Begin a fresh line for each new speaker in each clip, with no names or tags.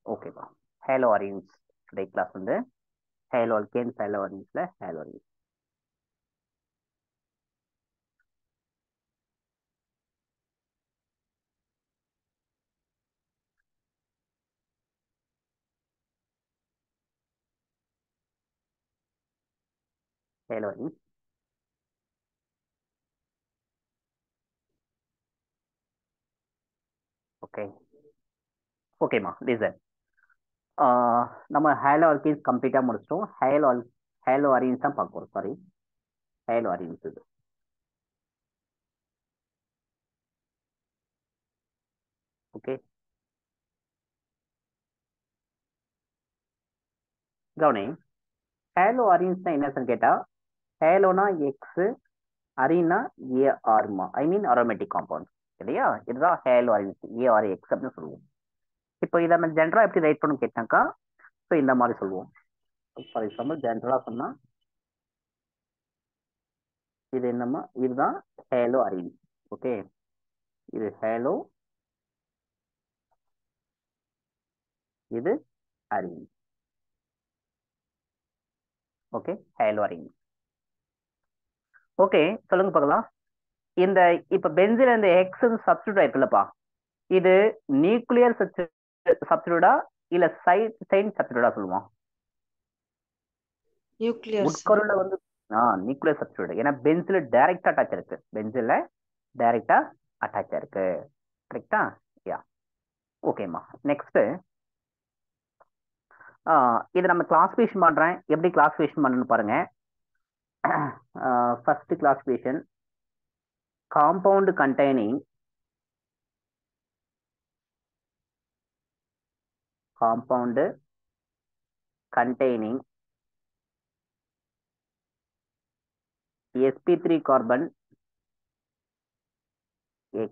ஓகேப்பா haloarenes today class வந்து haloalkanes halo அரீன்ஸ்ல haloarenes haloarenes okay ஓகேம்மா லிசன் நம்ம ஹேலோ அல்கீன்ஸ் கம்ப்ளீட்டாக முடிச்சிட்டோம் ஹேலோ அல் ஹேலோ அரீன்ஸ் தான் பார்க்க போகிறோம் சாரி ஹேலோ அரீன்ஸ் இது ஓகே கவனி ஹேலோ அரீன்ஸ்னா என்னன்னு கேட்டா ஹேலோனா எக்ஸ் அரீனா ஏஆர்மா ஐ மீன் அரோமேட்டிக் காம்பவுண்ட் இல்லையா இதுதான் ஹேலோ அரீன்ஸ் ஏஆர் எக்ஸ் அப்படின்னு சொல்லுவோம் இப்போ இதை நம்ம ஜென்ரலா எப்படி ரைட் பண்ணணும் கேட்டாக்கா ஸோ இந்த மாதிரி சொல்லுவோம் ஃபார் எக்ஸாம்பிள் ஜென்ரலா சொன்னா இது என்னமா இதுதான் ஹேலோ அரீன்ஸ் ஓகே இது ஹேலோ இது arenes okay haloarenes okay சொல்லுங்க பார்க்கலாம் இந்த இப்ப பென்சில் இந்த எக்ஸ் சப்ஸ்டியூட் இருக்குல்லப்பா இது நியூக்ளியர் சப்ஸ்டியூடா இல்ல சைட் சைன் சப்ஸ்டியூடா சொல்லுவோம்
நியூக்ளியர்
உட்கருல வந்து ஆ நியூக்ளியர் சப்ஸ்டியூட் ஏன்னா பென்சில் டைரக்டா அட்டாச் இருக்கு பென்சில்ல டைரக்டா அட்டாச் இருக்கு கரெக்டா யா ஓகேம்மா நெக்ஸ்ட் இது நம்ம கிளாசிஃபிகேஷன் பண்றேன் எப்படி கிளாசிஃபிகேஷன் பண்ணணும்னு பாருங்க first classification compound containing compound containing sp3 carbon x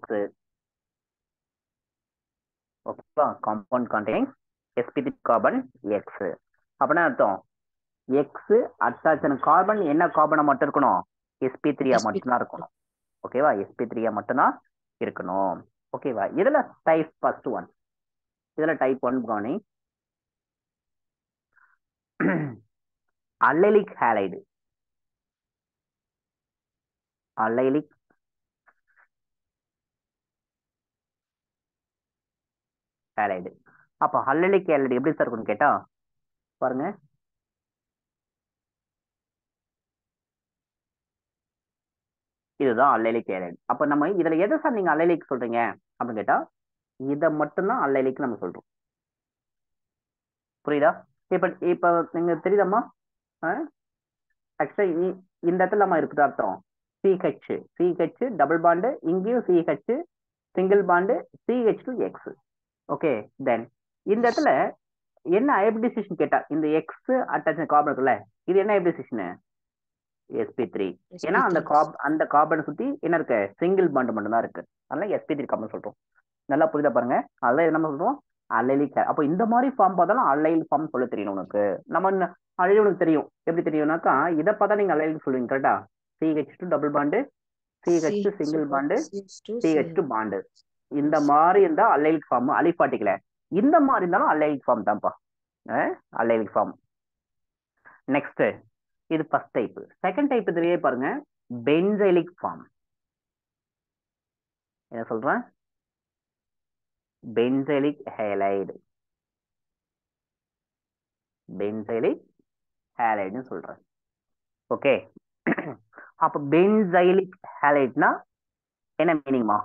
ஓகேவா compound containing sp3 carbon x அப்படின்னா அர்த்தம் எக்ஸ் அட்டாச்சன் கார்பன் என்ன கார்பனை மட்டும் இருக்கணும் sp3 த்ரீயா
SP3.
மட்டும்தான் இருக்கணும் ஓகேவா sp3 த்ரீயா மட்டும்தான் இருக்கணும் ஓகேவா இதுல டைப் ஃபர்ஸ்ட் ஒன் இதுல டைப் ஒன் கவனி அல்லைலிக் ஹேலைடு அல்லைலிக் ஹேலைடு அப்போ அல்லலிக் ஹேலைடு எப்படி சார் இருக்கும்னு கேட்டா பாருங்க இதுதான் அல்லைலிக் ஹேலைடு அப்ப நம்ம இதுல எதை சார் நீங்க அல்லைலிக் சொல்றீங்க அப்படின்னு கேட்டா இதை மட்டும்தான் அல்லைலிக் நம்ம சொல்றோம் புரியுதா இப்ப இப்ப நீங்க தெரியுதாம்மா ஆக்சுவலா இந்த இடத்துல நம்ம இருக்குது அர்த்தம் சிஹெச் சிஹெச் டபுள் பாண்டு இங்கேயும் CH single bond CH two X okay then இந்த இடத்துல என்ன ஹைபிரிடைசேஷன் கேட்டா இந்த எக்ஸ் அட்டாச் கார்பன் இருக்குல்ல இது என்ன ஹைபிரிடைசேஷன் எஸ்பி த்ரீ ஏன்னா அந்த காப் அந்த கார்பனை சுத்தி என்ன இருக்கு சிங்கிள் பாண்டு மட்டும் தான் இருக்கு அதனால எஸ்பி த்ரீ கார்பன் சொல்றோம் நல்லா புரியுதா பாருங்க அதெல்லாம் என்ன சொல்றோம் அல்லைலிக் அப்போ இந்த மாதிரி ஃபார்ம் பார்த்தாலும் அல்லைல் ஃபார்ம் சொல்ல தெரியணும் உனக்கு நம்ம அல்லைல் உனக்கு தெரியும் எப்படி தெரியும்னாக்கா இதை பார்த்தா நீங்க அல்லைல் சொல்லுவீங்க கரெக்டா CH two double bond CH single bond CH two bond இந்த மாதிரி இருந்தா அல்லைலிக் ஃபார்ம் அலிஃபாட்டிக்கல இந்த மாதிரி இருந்தாலும் அல்லைலிக் ஃபார்ம் தான்ப்பா அல்லைலிக் ஃபார்ம் நெக்ஸ்ட் இது ஃபர்ஸ்ட் டைப் செகண்ட் டைப் இதுலயே பாருங்க பென்சைலிக் ஃபார்ம் என்ன சொல்றேன் பென்சைலிக் ஹேலைடு பென்சைலிக் ஹேலைடுன்னு சொல்றேன் ஓகே அப்ப பென்சைலிக் ஹேலைட்னா என்ன மீனிங்மா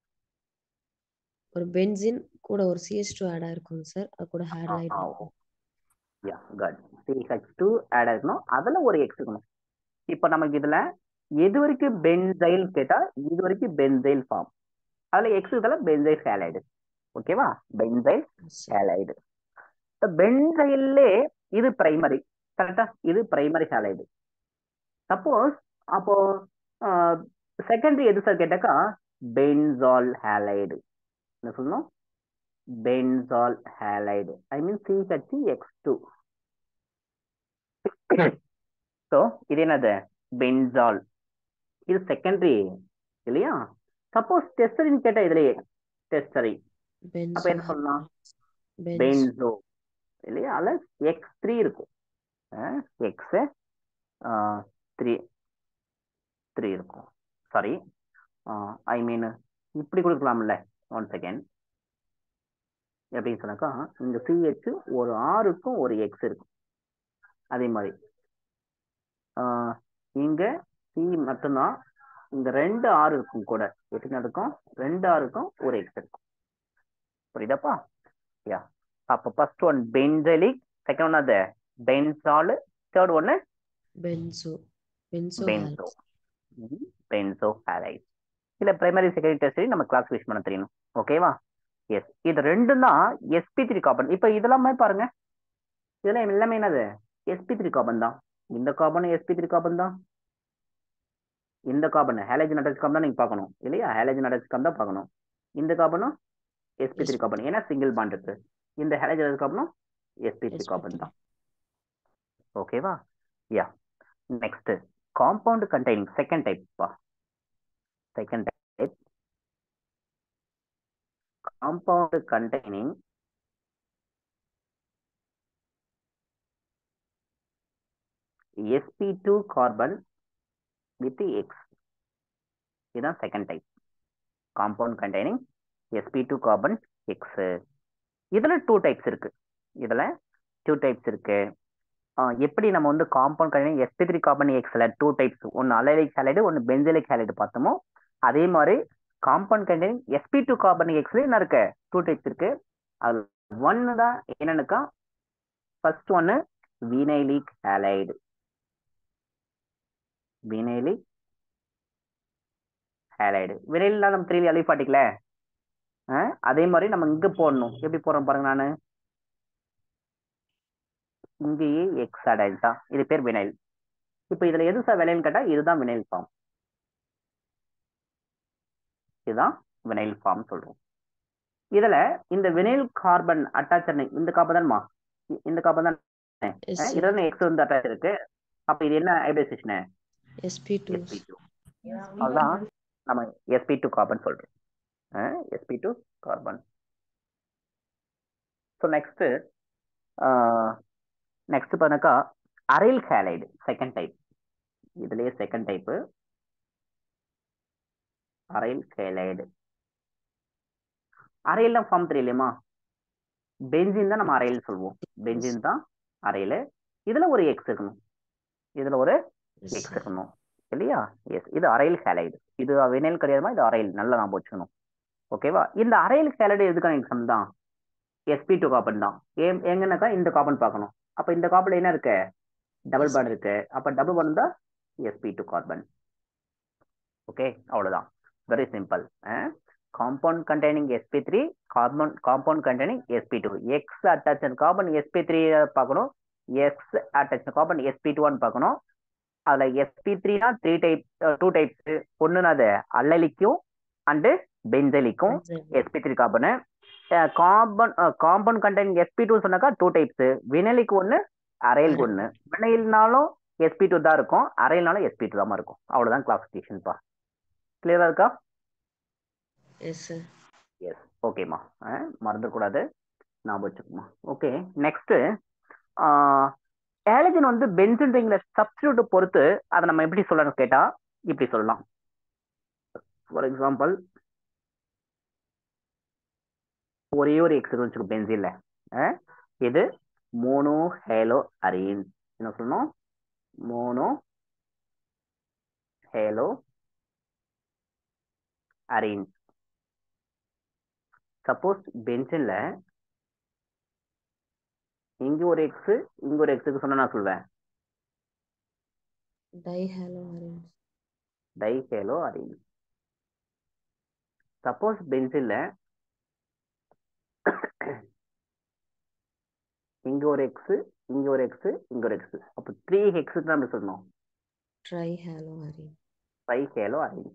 ஒரு பென்சின் கூட ஒரு சிஎஸ் டூ ஆட் ஆயிருக்கும் சார் அது கூட halide
yeah good CH two add ஆயிருக்கணும் அதுல ஒரு எக்ஸ் இருக்கணும் இப்போ நமக்கு இதுல எது வரைக்கும் பென்சைல் கேட்டா இது வரைக்கும் பென்சைல் ஃபார்ம் அதுல எக்ஸ் இதுல பென்சைல் ஹேலைடு ஓகேவா பென்சைல் ஹேலைடு பென்சைல்லே இது பிரைமரி கரெக்டா இது பிரைமரி ஹேலைடு சப்போஸ் அப்போ செகண்டரி எது சார் கேட்டாக்கா பென்சால் ஹேலைடு என்ன சொல்லணும் benzal halide I mean CH X two so இது என்னது பென்சால் இது செகண்டரி இல்லையா சப்போஸ் டெஸ்டரின்னு கேட்டா இதுலயே டெஸ்டரி அப்ப என்ன சொல்லலாம்
பென்ஸ்
பென்சோ இல்லையா அதில் எக்ஸ் த்ரீ இருக்கும் எக்ஸ் த்ரீ த்ரீ இருக்கும் சாரி ஐ மீன் இப்படி கொடுக்கலாம்ல ஒன் செகண்ட் எப்படின்னு சொன்னாக்கா இந்த சிஹெச் ஒரு ஆறுக்கும் ஒரு எக்ஸ் இருக்கும் அதே மாதிரி ஆஹ் இங்க சி மட்டும்தான் இந்த ரெண்டு ஆறு இருக்கும் கூட எப்படி இருக்கும் ரெண்டு ஆறுக்கும் ஒரு எக்ஸ் இருக்கும் புரியுதாப்பா யா அப்போ first one benzylic second one அது பென்சால் தேர்ட் ஒன்னு
benzo benzo
benzo benzo halide இல்ல பிரைமரி செகண்டரி டெஸ்ட் நம்ம கிளாஸ் யூஸ் பண்ண தெரியணும் ஓகேவா எஸ் இது ரெண்டும் தான் எஸ்பி த்ரீ கார்பன் இப்போ இதெல்லாமே பாருங்க இதெல்லாம் எல்லாமே என்னது எஸ்பி த்ரீ கார்பன் தான் இந்த கார்பன் எஸ்பி த்ரீ கார்பன் தான் இந்த கார்பன் ஹேலஜன் அட்டாச் கார்பன் தான் நீங்க பார்க்கணும் இல்லையா ஹேலஜன் அட்டாச் கார்பன் தான் பார்க்கணும் இந்த கார்பனும் எஸ்பி த்ரீ கார்பன் ஏன்னா சிங்கிள் பாண்ட் இருக்கு இந்த ஹேலஜன் அட்டாச் கார்பனும் எஸ்பி த்ரீ கார்பன் தான் ஓகேவா yeah next compound containing second type பா second type compound containing sp2 carbon with X இதுதான் second type compound containing sp2 carbon X இதுல two types இருக்கு இதுல டூ டைப்ஸ் இருக்கு ஆஹ் எப்படி நம்ம வந்து compound containing sp3 three carbon எக்ஸ்ல டூ டைப்ஸ் ஒன்னு அலைலிக் ஹேலைடு ஒன்னு பென்சிலிக் ஹேலைடு பார்த்தோமோ அதே மாதிரி compound containing sp2 two carbon எக்ஸ்ல என்ன இருக்கு டூ டைப்ஸ் இருக்கு அது ஒன்னு தான் என்னன்னுக்கா ஃபர்ஸ்ட் ஒன்னு vinylic halide vinylic halide vinyl நம்ம த்ரீ அலிஃபாட்டிக்கல அதே மாதிரி நம்ம இங்க போடணும் எப்படி போடுறோம் பாருங்க நானு இங்கேயே எக்ஸ் அடைல் தான் இது பேர் வினைல் இப்போ இதுல எது சார் வினைல்னு கேட்டா இதுதான் வினைல் ஃபார்ம் இதுதான் வினைல் ஃபார்ம் சொல்றோம் இதுல இந்த வினைல் கார்பன் அட்டாச் இந்த கார்பன் தான்மா இந்த கார்பன் தான்
எஸ்
இதுல எக்ஸ் வந்து அட்டாச் இருக்கு அப்ப இது என்ன ஹைபிரிடைசேஷன்
எஸ்பி டூ
sp2 அதுதான் நம்ம sp2 டூ கார்பன் சொல்றோம் sp2 two carbon so next next பண்ணக்கா அரைல் ஹேலைடு செகண்ட் டைப் இதுலயே second type aryl halide aryl form தெரியலையுமா பென்சின் தான் நம்ம அரையில் சொல்லுவோம் பென்சின் தான் அரையில் இதுல ஒரு எக்ஸ் இருக்கணும் இதுல ஒரு எக்ஸ் இருக்கணும் இல்லையா எஸ் இது அரைல் ஹேலைடு இது வினைல் கிடையாதுமா இது அரைல் நல்லா ஞாபகம் வச்சுக்கணும் ஓகேவா இந்த அரைல் ஹேலைடு எதுக்கான எக்ஸாம் தான் எஸ்பி டூ காப்பன் தான் ஏன் எங்கன்னாக்கா இந்த காப்பன் பார்க்கணும் அப்ப இந்த காப்பன்ல என்ன இருக்கு டபுள் பாண்ட் இருக்கு அப்ப டபுள் பாண்ட் தான் எஸ்பி டூ கார்பன் ஓகே அவ்வளவுதான் very simple compound containing sp three carbon compound containing sp two X attach carbon sp three பார்க்கணும் எக்ஸ் அட்டாச் கார்பன் எஸ்பி டூன்னு பார்க்கணும் அதுல எஸ்பி த்ரீனா த்ரீ டைப் டூ டைப்ஸ் ஒன்றுனா அது அல்லலிக்கும் அண்டு பென்சலிக்கும் sp3 three carbon carbon compound containing sp2 two சொன்னாக்கா டூ டைப்ஸ் வினைலுக்கு ஒன்று அரைலுக்கு ஒன்று வினைல்னாலும் sp2 டூ தான் இருக்கும் அரைல்னாலும் sp2 டூ தான் இருக்கும் அவ்வளோதான் கிளாசிஃபிகேஷன்ப்பா கிளியரா இருக்கா
எஸ் சார்
எஸ் ஓகேம்மா மறந்துடக்கூடாது ஞாபகம் வச்சுக்கோமா ஓகே நெக்ஸ்ட் ஏலஜன் வந்து பென்சின் ரிங்ல சப்ஸ்டியூட் பொறுத்து அதை நம்ம எப்படி சொல்லணும் கேட்டா இப்படி சொல்லலாம் ஃபார் எக்ஸாம்பிள் ஒரே ஒரு எக்ஸ் வச்சுக்கோ பென்சில்ல இது மோனோ ஹேலோ அரீன் என்ன சொல்லணும் மோனோ ஹேலோ அரீன் சப்போஸ் பென்சின்ல இங்க ஒரு எக்ஸ் இங்க ஒரு எக்ஸுக்கு சொன்னா நான் சொல்வேன்
dihaloarene
Halo arene suppose பென்சில்ல இங்க ஒரு எக்ஸ் இங்க ஒரு எக்ஸ் இங்க ஒரு எக்ஸ் அப்போ த்ரீ எக்ஸ் தான் நம்ம சொல்லணும்
trihaloarene
five haloarene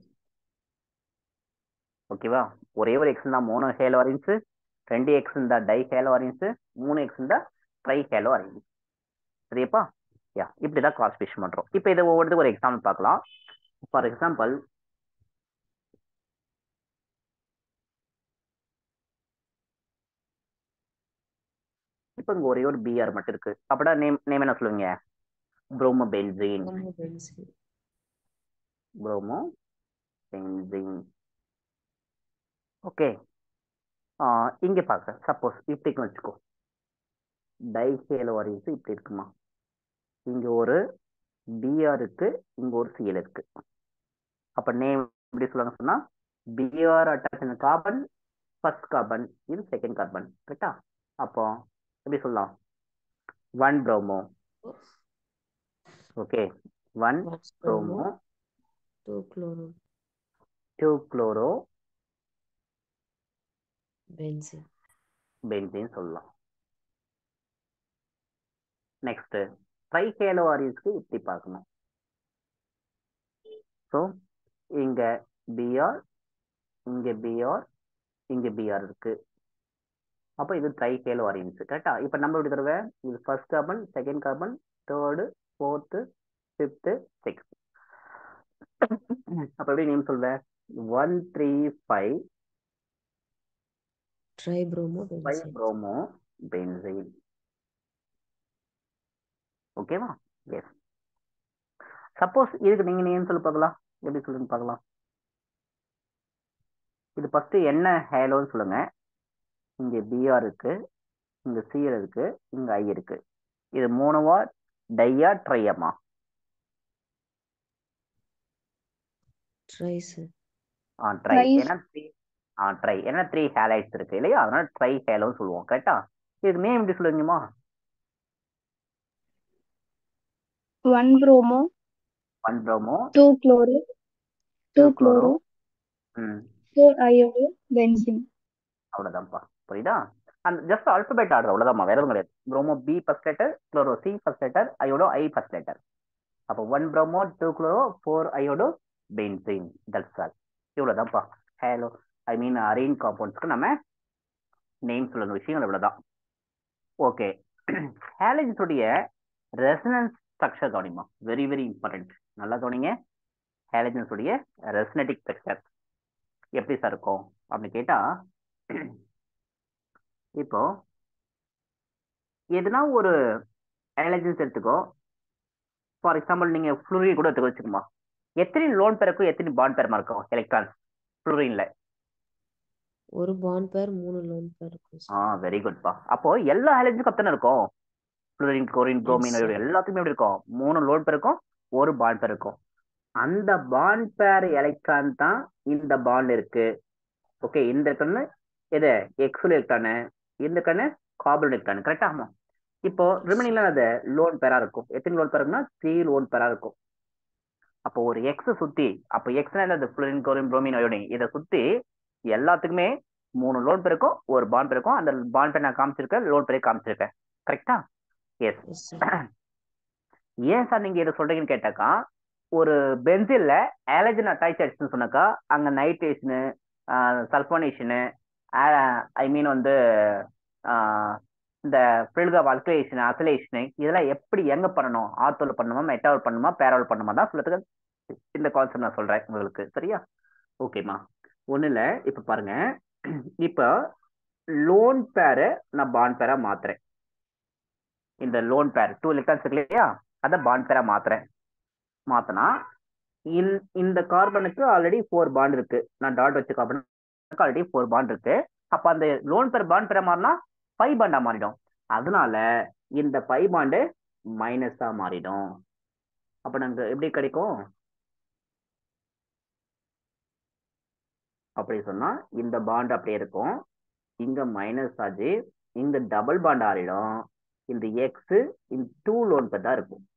ஓகேவா ஒரே ஒரு எக்ஸ் தான் மூணு ஹேலோ அரேஞ்ச் ரெண்டு எக்ஸ் இருந்தா டை ஹேலோ அரேஞ்ச் மூணு எக்ஸ் இருந்தா ட்ரை ஹேலோ அரேஞ்ச் சரியாப்பா யா இப்படி தான் கிளாசிஃபிகேஷன் பண்றோம் இப்போ இதை ஒவ்வொருத்துக்கு ஒரு எக்ஸாம்பிள் பார்க்கலாம் ஃபார் எக்ஸாம்பிள் இப்போ இங்க ஒரே ஒரு பிஆர் மட்டும் இருக்கு அப்படா நேம் நேம் என்ன சொல்லுவீங்க bromobenzene
Bromo benzene.
Bromobenzene okay இங்க பார்க்க சப்போஸ் இப்படிக்கு வச்சுக்கோ டைஹேலோ வாரிஸ் இப்படி இருக்குமா இங்க ஒரு பிஆர் இருக்கு இங்க ஒரு சிஎல் இருக்கு அப்ப நேம் எப்படி சொல்லுவாங்க சொன்னா BR attach carbon first carbon இது செகண்ட் கார்பன் கரெக்டா அப்போ எப்படி சொல்லலாம் one bromo okay one
One
bromo
bromo, two chloro
two chloro
benzene.
Benzene சொல்லலாம் நெக்ஸ்ட் ட்ரைஹேலோ ஆரிஸ்க்கு இப்படி பார்க்கணும் ஸோ இங்க பிஆர் இங்க பிஆர் இங்க பிஆர் இருக்கு அப்போ இது ட்ரைஹேலோ ஆரியன்ஸ் கரெக்டா இப்போ நம்ம எப்படி தருவ இது first carbon second carbon third fourth fifth six அப்போ எப்படி நேம் சொல்வ one three five
Tribromo
five
benzene.
Bromobenzene ஓகேவா எஸ் சப்போஸ் இதுக்கு நீங்க நேம் சொல்லி பார்க்கலாம் எப்படி சொல்லுங்க பார்க்கலாம் இது ஃபர்ஸ்ட் என்ன ஹேலோன்னு சொல்லுங்க இங்க பிஆர் இருக்கு இங்க சிஎல் இருக்கு இங்க ஐ இருக்கு இது மூணுவா டையா ட்ரையமா
Try, sir.
ஆ ட்ரை
Try.
ஏன்னா த்ரீ ஆ ட்ரை ஏன்னா த்ரீ ஹேலைட்ஸ் இருக்கு இல்லையா அதனால ட்ரை ஹேலோன்னு சொல்லுவோம் கரெக்டா இதுக்கு நேம் எப்படி சொல்லுவீங்கம்மா
one bromo,
one promo
two chloro,
two
two
chloro
chloro,
ம்
four iodo, benzene.
அவ்வளவுதான்ப்பா புரியுதா அந்த ஜஸ்ட் ஆல்பபெட் ஆர்டர் அவ்வளவுதான்மா வேற எதுவும் கிடையாது promo B first letter chloro C first letter iodo ஐ ஃபர்ஸ்ட் லெட்டர் அப்போ one promo two chloro four iodo benzene that's all இவ்வளவுதான்ப்பா Halo ஐ மீன் அரேன் காம்பவுண்ட்ஸ்க்கு நம்ம name சொல்லணும் விஷயங்கள் இவ்வளவுதான் ஓகே ஹேலஜன்ஸ் உடைய resonance structure கவனிமா very very important நல்லா கவனிங்க ஹேலஜன்ஸ் உடைய ரெசனட்டிக் ஸ்ட்ரக்சர் எப்படி சார் இருக்கும் அப்படின்னு கேட்டா இப்போ எதுனா ஒரு ஹேலஜன்ஸ் எடுத்துக்கோ ஃபார் எக்ஸாம்பிள் நீங்க ஃப்ளூரின் கூட எடுத்துக்க வச்சுக்கோமா எத்தனை லோன் பேருக்கும் எத்தனை பாண்ட் பேருமா இருக்கும் எலக்ட்ரான்ஸ் ஃப்ளூரின்ல
ஒரு பாண்ட் பேர் மூணு லோன் பேர் இருக்கும்
ஆ
சார்
வெரி குட்பா அப்போ எல்லா ஹேலஜனுக்கும் அத்தனை இருக்கும் குளோரின் குளோரின் குரோமின்
sir.
எல்லாத்துக்குமே எப்படி இருக்கும் மூணு லோன் பேர் இருக்கும் ஒரு பாண்ட் பேர் இருக்கும் அந்த பாண்ட் பேர் எலக்ட்ரான் தான் இந்த பாண்ட் இருக்கு ஓகே இந்த கண்ணு எது எக்ஸுல் எலக்ட்ரானு இந்த கண்ணு கார்பன் எலக்ட்ரான் கரெக்டா ஆமா இப்போ ரிமைனிங்ல அது லோன் பேரா இருக்கும் எத்தனை லோன் பேர் இருக்குன்னா த்ரீ லோன் பேரா இருக்கும் அப்போ ஒரு எக்ஸ் சுத்தி அப்போ எக்ஸ்னா என்னது ஃப்ளோரின் குளோரின் புரோமின் அயோடின் இதை சுத்தி எல்லாத்துக்குமே மூணு லோன் பேர் இருக்கும் ஒரு பாண்ட் பேர் இருக்கும் அந்த பாண்ட் பேர் நான் காமிச்சிருக்கேன் லோன் பேரே காமிச்சிருக்கேன் கரெக்டா எஸ்
எஸ் சார்
ஏன் சார் நீங்க இதை சொல்றீங்கன்னு கேட்டாக்கா ஒரு பென்சில்ல ஆலஜன் அட்டாச் ஆயிடுச்சுன்னு சொன்னாக்கா அங்க நைட்ரேஷனு சல்போனேஷனு ஐ மீன் வந்து ஆஹ், இந்த பிரில்கா அல்கலேஷன் அசலேஷனு இதெல்லாம் எப்படி எங்க பண்ணணும் ஆத்தோல பண்ணணுமா மெட்டாவல் பண்ணணுமா பேராவல் பண்ணணுமா தான் சொல்றதுக்கு இந்த கான்செப்ட் நான் சொல்றேன் உங்களுக்கு சரியா ஓகேம்மா ஒண்ணு இல்ல இப்ப பாருங்க இப்ப லோன் பேரை நான் பாண்ட் பேரா மாத்துறேன் இந்த லோன் பேர் டூ எலக்ட்ரான்ஸ் இருக்கு இல்லையா அதை பாண்ட் பேரா மாத்துறேன் மாத்தினா இந்த இந்த கார்பனுக்கு ஆல்ரெடி ஃபோர் பாண்ட் இருக்கு நான் டாட் வச்ச கார்பனுக்கு ஆல்ரெடி ஃபோர் பாண்ட் இருக்கு அப்ப அந்த லோன் பேர் பாண்ட் பேரா மாறினா பை பாண்டா மாறிடும் அதனால இந்த பை பாண்டு மைனஸா மாறிடும் அப்ப நமக்கு எப்படி கிடைக்கும் அப்படி சொன்னா இந்த பாண்ட் அப்படியே இருக்கும் இங்க மைனஸ் ஆச்சு இங்க டபுள் பாண்ட் ஆறிடும் இந்த எக்ஸ் இந்த டூ லோன் பேர் தான் இருக்கும்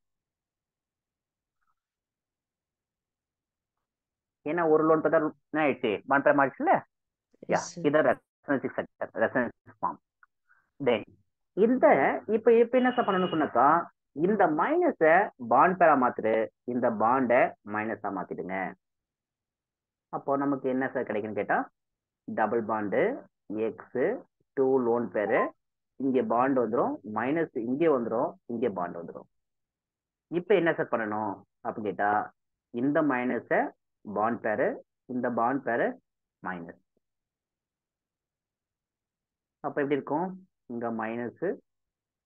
ஏன்னா ஒரு லோன் பேர் தான் என்ன ஆயிடுச்சு பாண்ட் பேர் மாறிடுச்சுல யா
எஸ் சார்
இதான் ரெசனன்சிக் ஸ்ட்ரக்சர் ரெசனன்ஸ் ஃபார்ம் தென் இந்த இப்ப இப்ப என்ன சார் பண்ணணும்னு சொன்னாக்கா இந்த மைனஸ பாண்ட் பேரா மாத்துரு இந்த பாண்ட மைனஸா மாத்திடுங்க அப்போ நமக்கு என்ன சார் கிடைக்குன்னு கேட்டா double bond X two lone pair இங்க பாண்ட் வந்துரும் மைனஸ் இங்கே வந்துரும் இங்கே பாண்ட் வந்துரும் இப்போ என்ன சார் பண்ணணும் அப்படின்னு கேட்டா இந்த மைனஸ பாண்ட் பேரு இந்த பாண்ட் பேரு மைனஸ் அப்ப எப்படி இருக்கும் இங்க minus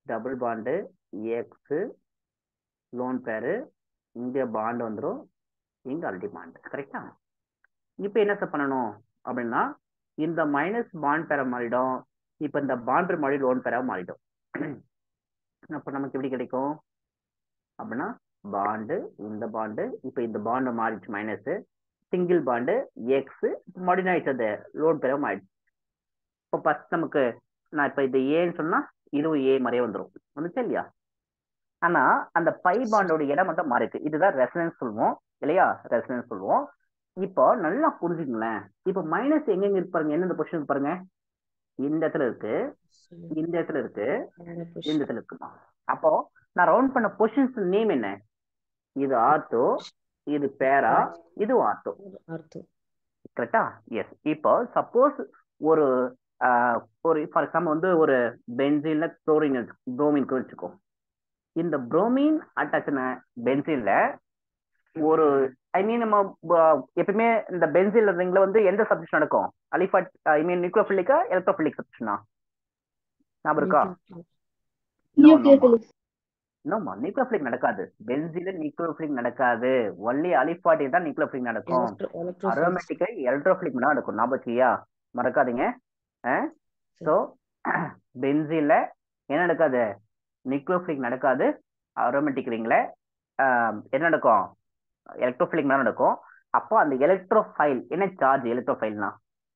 double bond X lone pair இங்க பாண்டு வந்துடும் இங்க ஆல்ரெடி பாண்டு கரெக்டா இப்போ என்ன சார் பண்ணணும் அப்படின்னா இந்த மைனஸ் பாண்ட் பேரை மாறிடும் இப்போ இந்த பாண்டு மாறி லோன் பேரா மாறிடும் அப்போ நமக்கு எப்படி கிடைக்கும் அப்படின்னா பாண்டு இந்த பாண்டு இப்போ இந்த பாண்டு மாறிடுச்சு மைனஸ் சிங்கிள் பாண்டு எக்ஸ் மறுபடியும் ஆயிடுச்சு லோன் பேரா மாறிடுச்சு இப்போ ஃபர்ஸ்ட் நமக்கு நான் இப்போ இது ஏன்னு சொன்னா இதுவும் ஏ மாதிரியே வந்துடும் வந்துச்சா இல்லையா ஆனா அந்த பை பாண்டோட இடம் மட்டும் மாறிருக்கு இதுதான் ரெசனன்ஸ் சொல்லுவோம் இல்லையா ரெசனன்ஸ் சொல்லுவோம் இப்போ நல்லா புரிஞ்சுங்களேன் இப்போ மைனஸ் எங்கெங்க இருக்கு பாருங்க எந்தெந்த பொசிஷன் பாருங்க இந்த இடத்துல இருக்கு இந்த இடத்துல இருக்கு இந்த இடத்துல இருக்குமா அப்போ நான் ரவுண்ட் பண்ண பொசிஷன்ஸ் நேம் என்ன இது ஆர்த்தோ இது பேரா இது ஆர்த்தோ
அர்த்தம்
கரெக்டா எஸ் இப்போ சப்போஸ் ஒரு ஆஹ், ஒரு ஃபார் எக்ஸாம்பிள் வந்து ஒரு பென்சின்ல குளோரின் புரோமின் வச்சுக்கோ இந்த புரோமின் அட்டாச்சின பென்சின்ல ஒரு ஐ மீன் நம்ம ப- எப்பயுமே இந்த பென்சில் ரிங்ல வந்து எந்த சப்ஜெக்ட் நடக்கும் அலிஃபட் ஐ மீன் நியூக்ளோஃபிலிக்கா எலக்ட்ரோஃபிலிக் சப்ஜெக்ட்னா ஞாபகம் இருக்கா No, no, ma.
நியூக்ளியோஃபிலிக்ஸ்
நோமா நியூக்ளோஃபிலிக் நடக்காது பென்சில நியூக்ளோஃபிலிக் நடக்காது ஒன்லி அலிஃபாட்டி தான் நியூக்ளோஃபிலிக் நடக்கும் அரோமேட்டிக்கா எலக்ட்ரோஃபிலிக் தான் நடக்கும் ஞாபகம் வச்சுக்கியா மறக்காதீங்க ஸோ பென்சில என்ன நடக்காது நியூக்ளோஃபிலிக் நடக்காது அரோமேட்டிக் ரிங்ல என்ன நடக்கும் எலக்ட்ரோஃபிலிக் தான் நடக்கும் அப்போ அந்த எலக்ட்ரோஃபைல் என்ன சார்ஜ் எலக்ட்ரோஃபைல்னா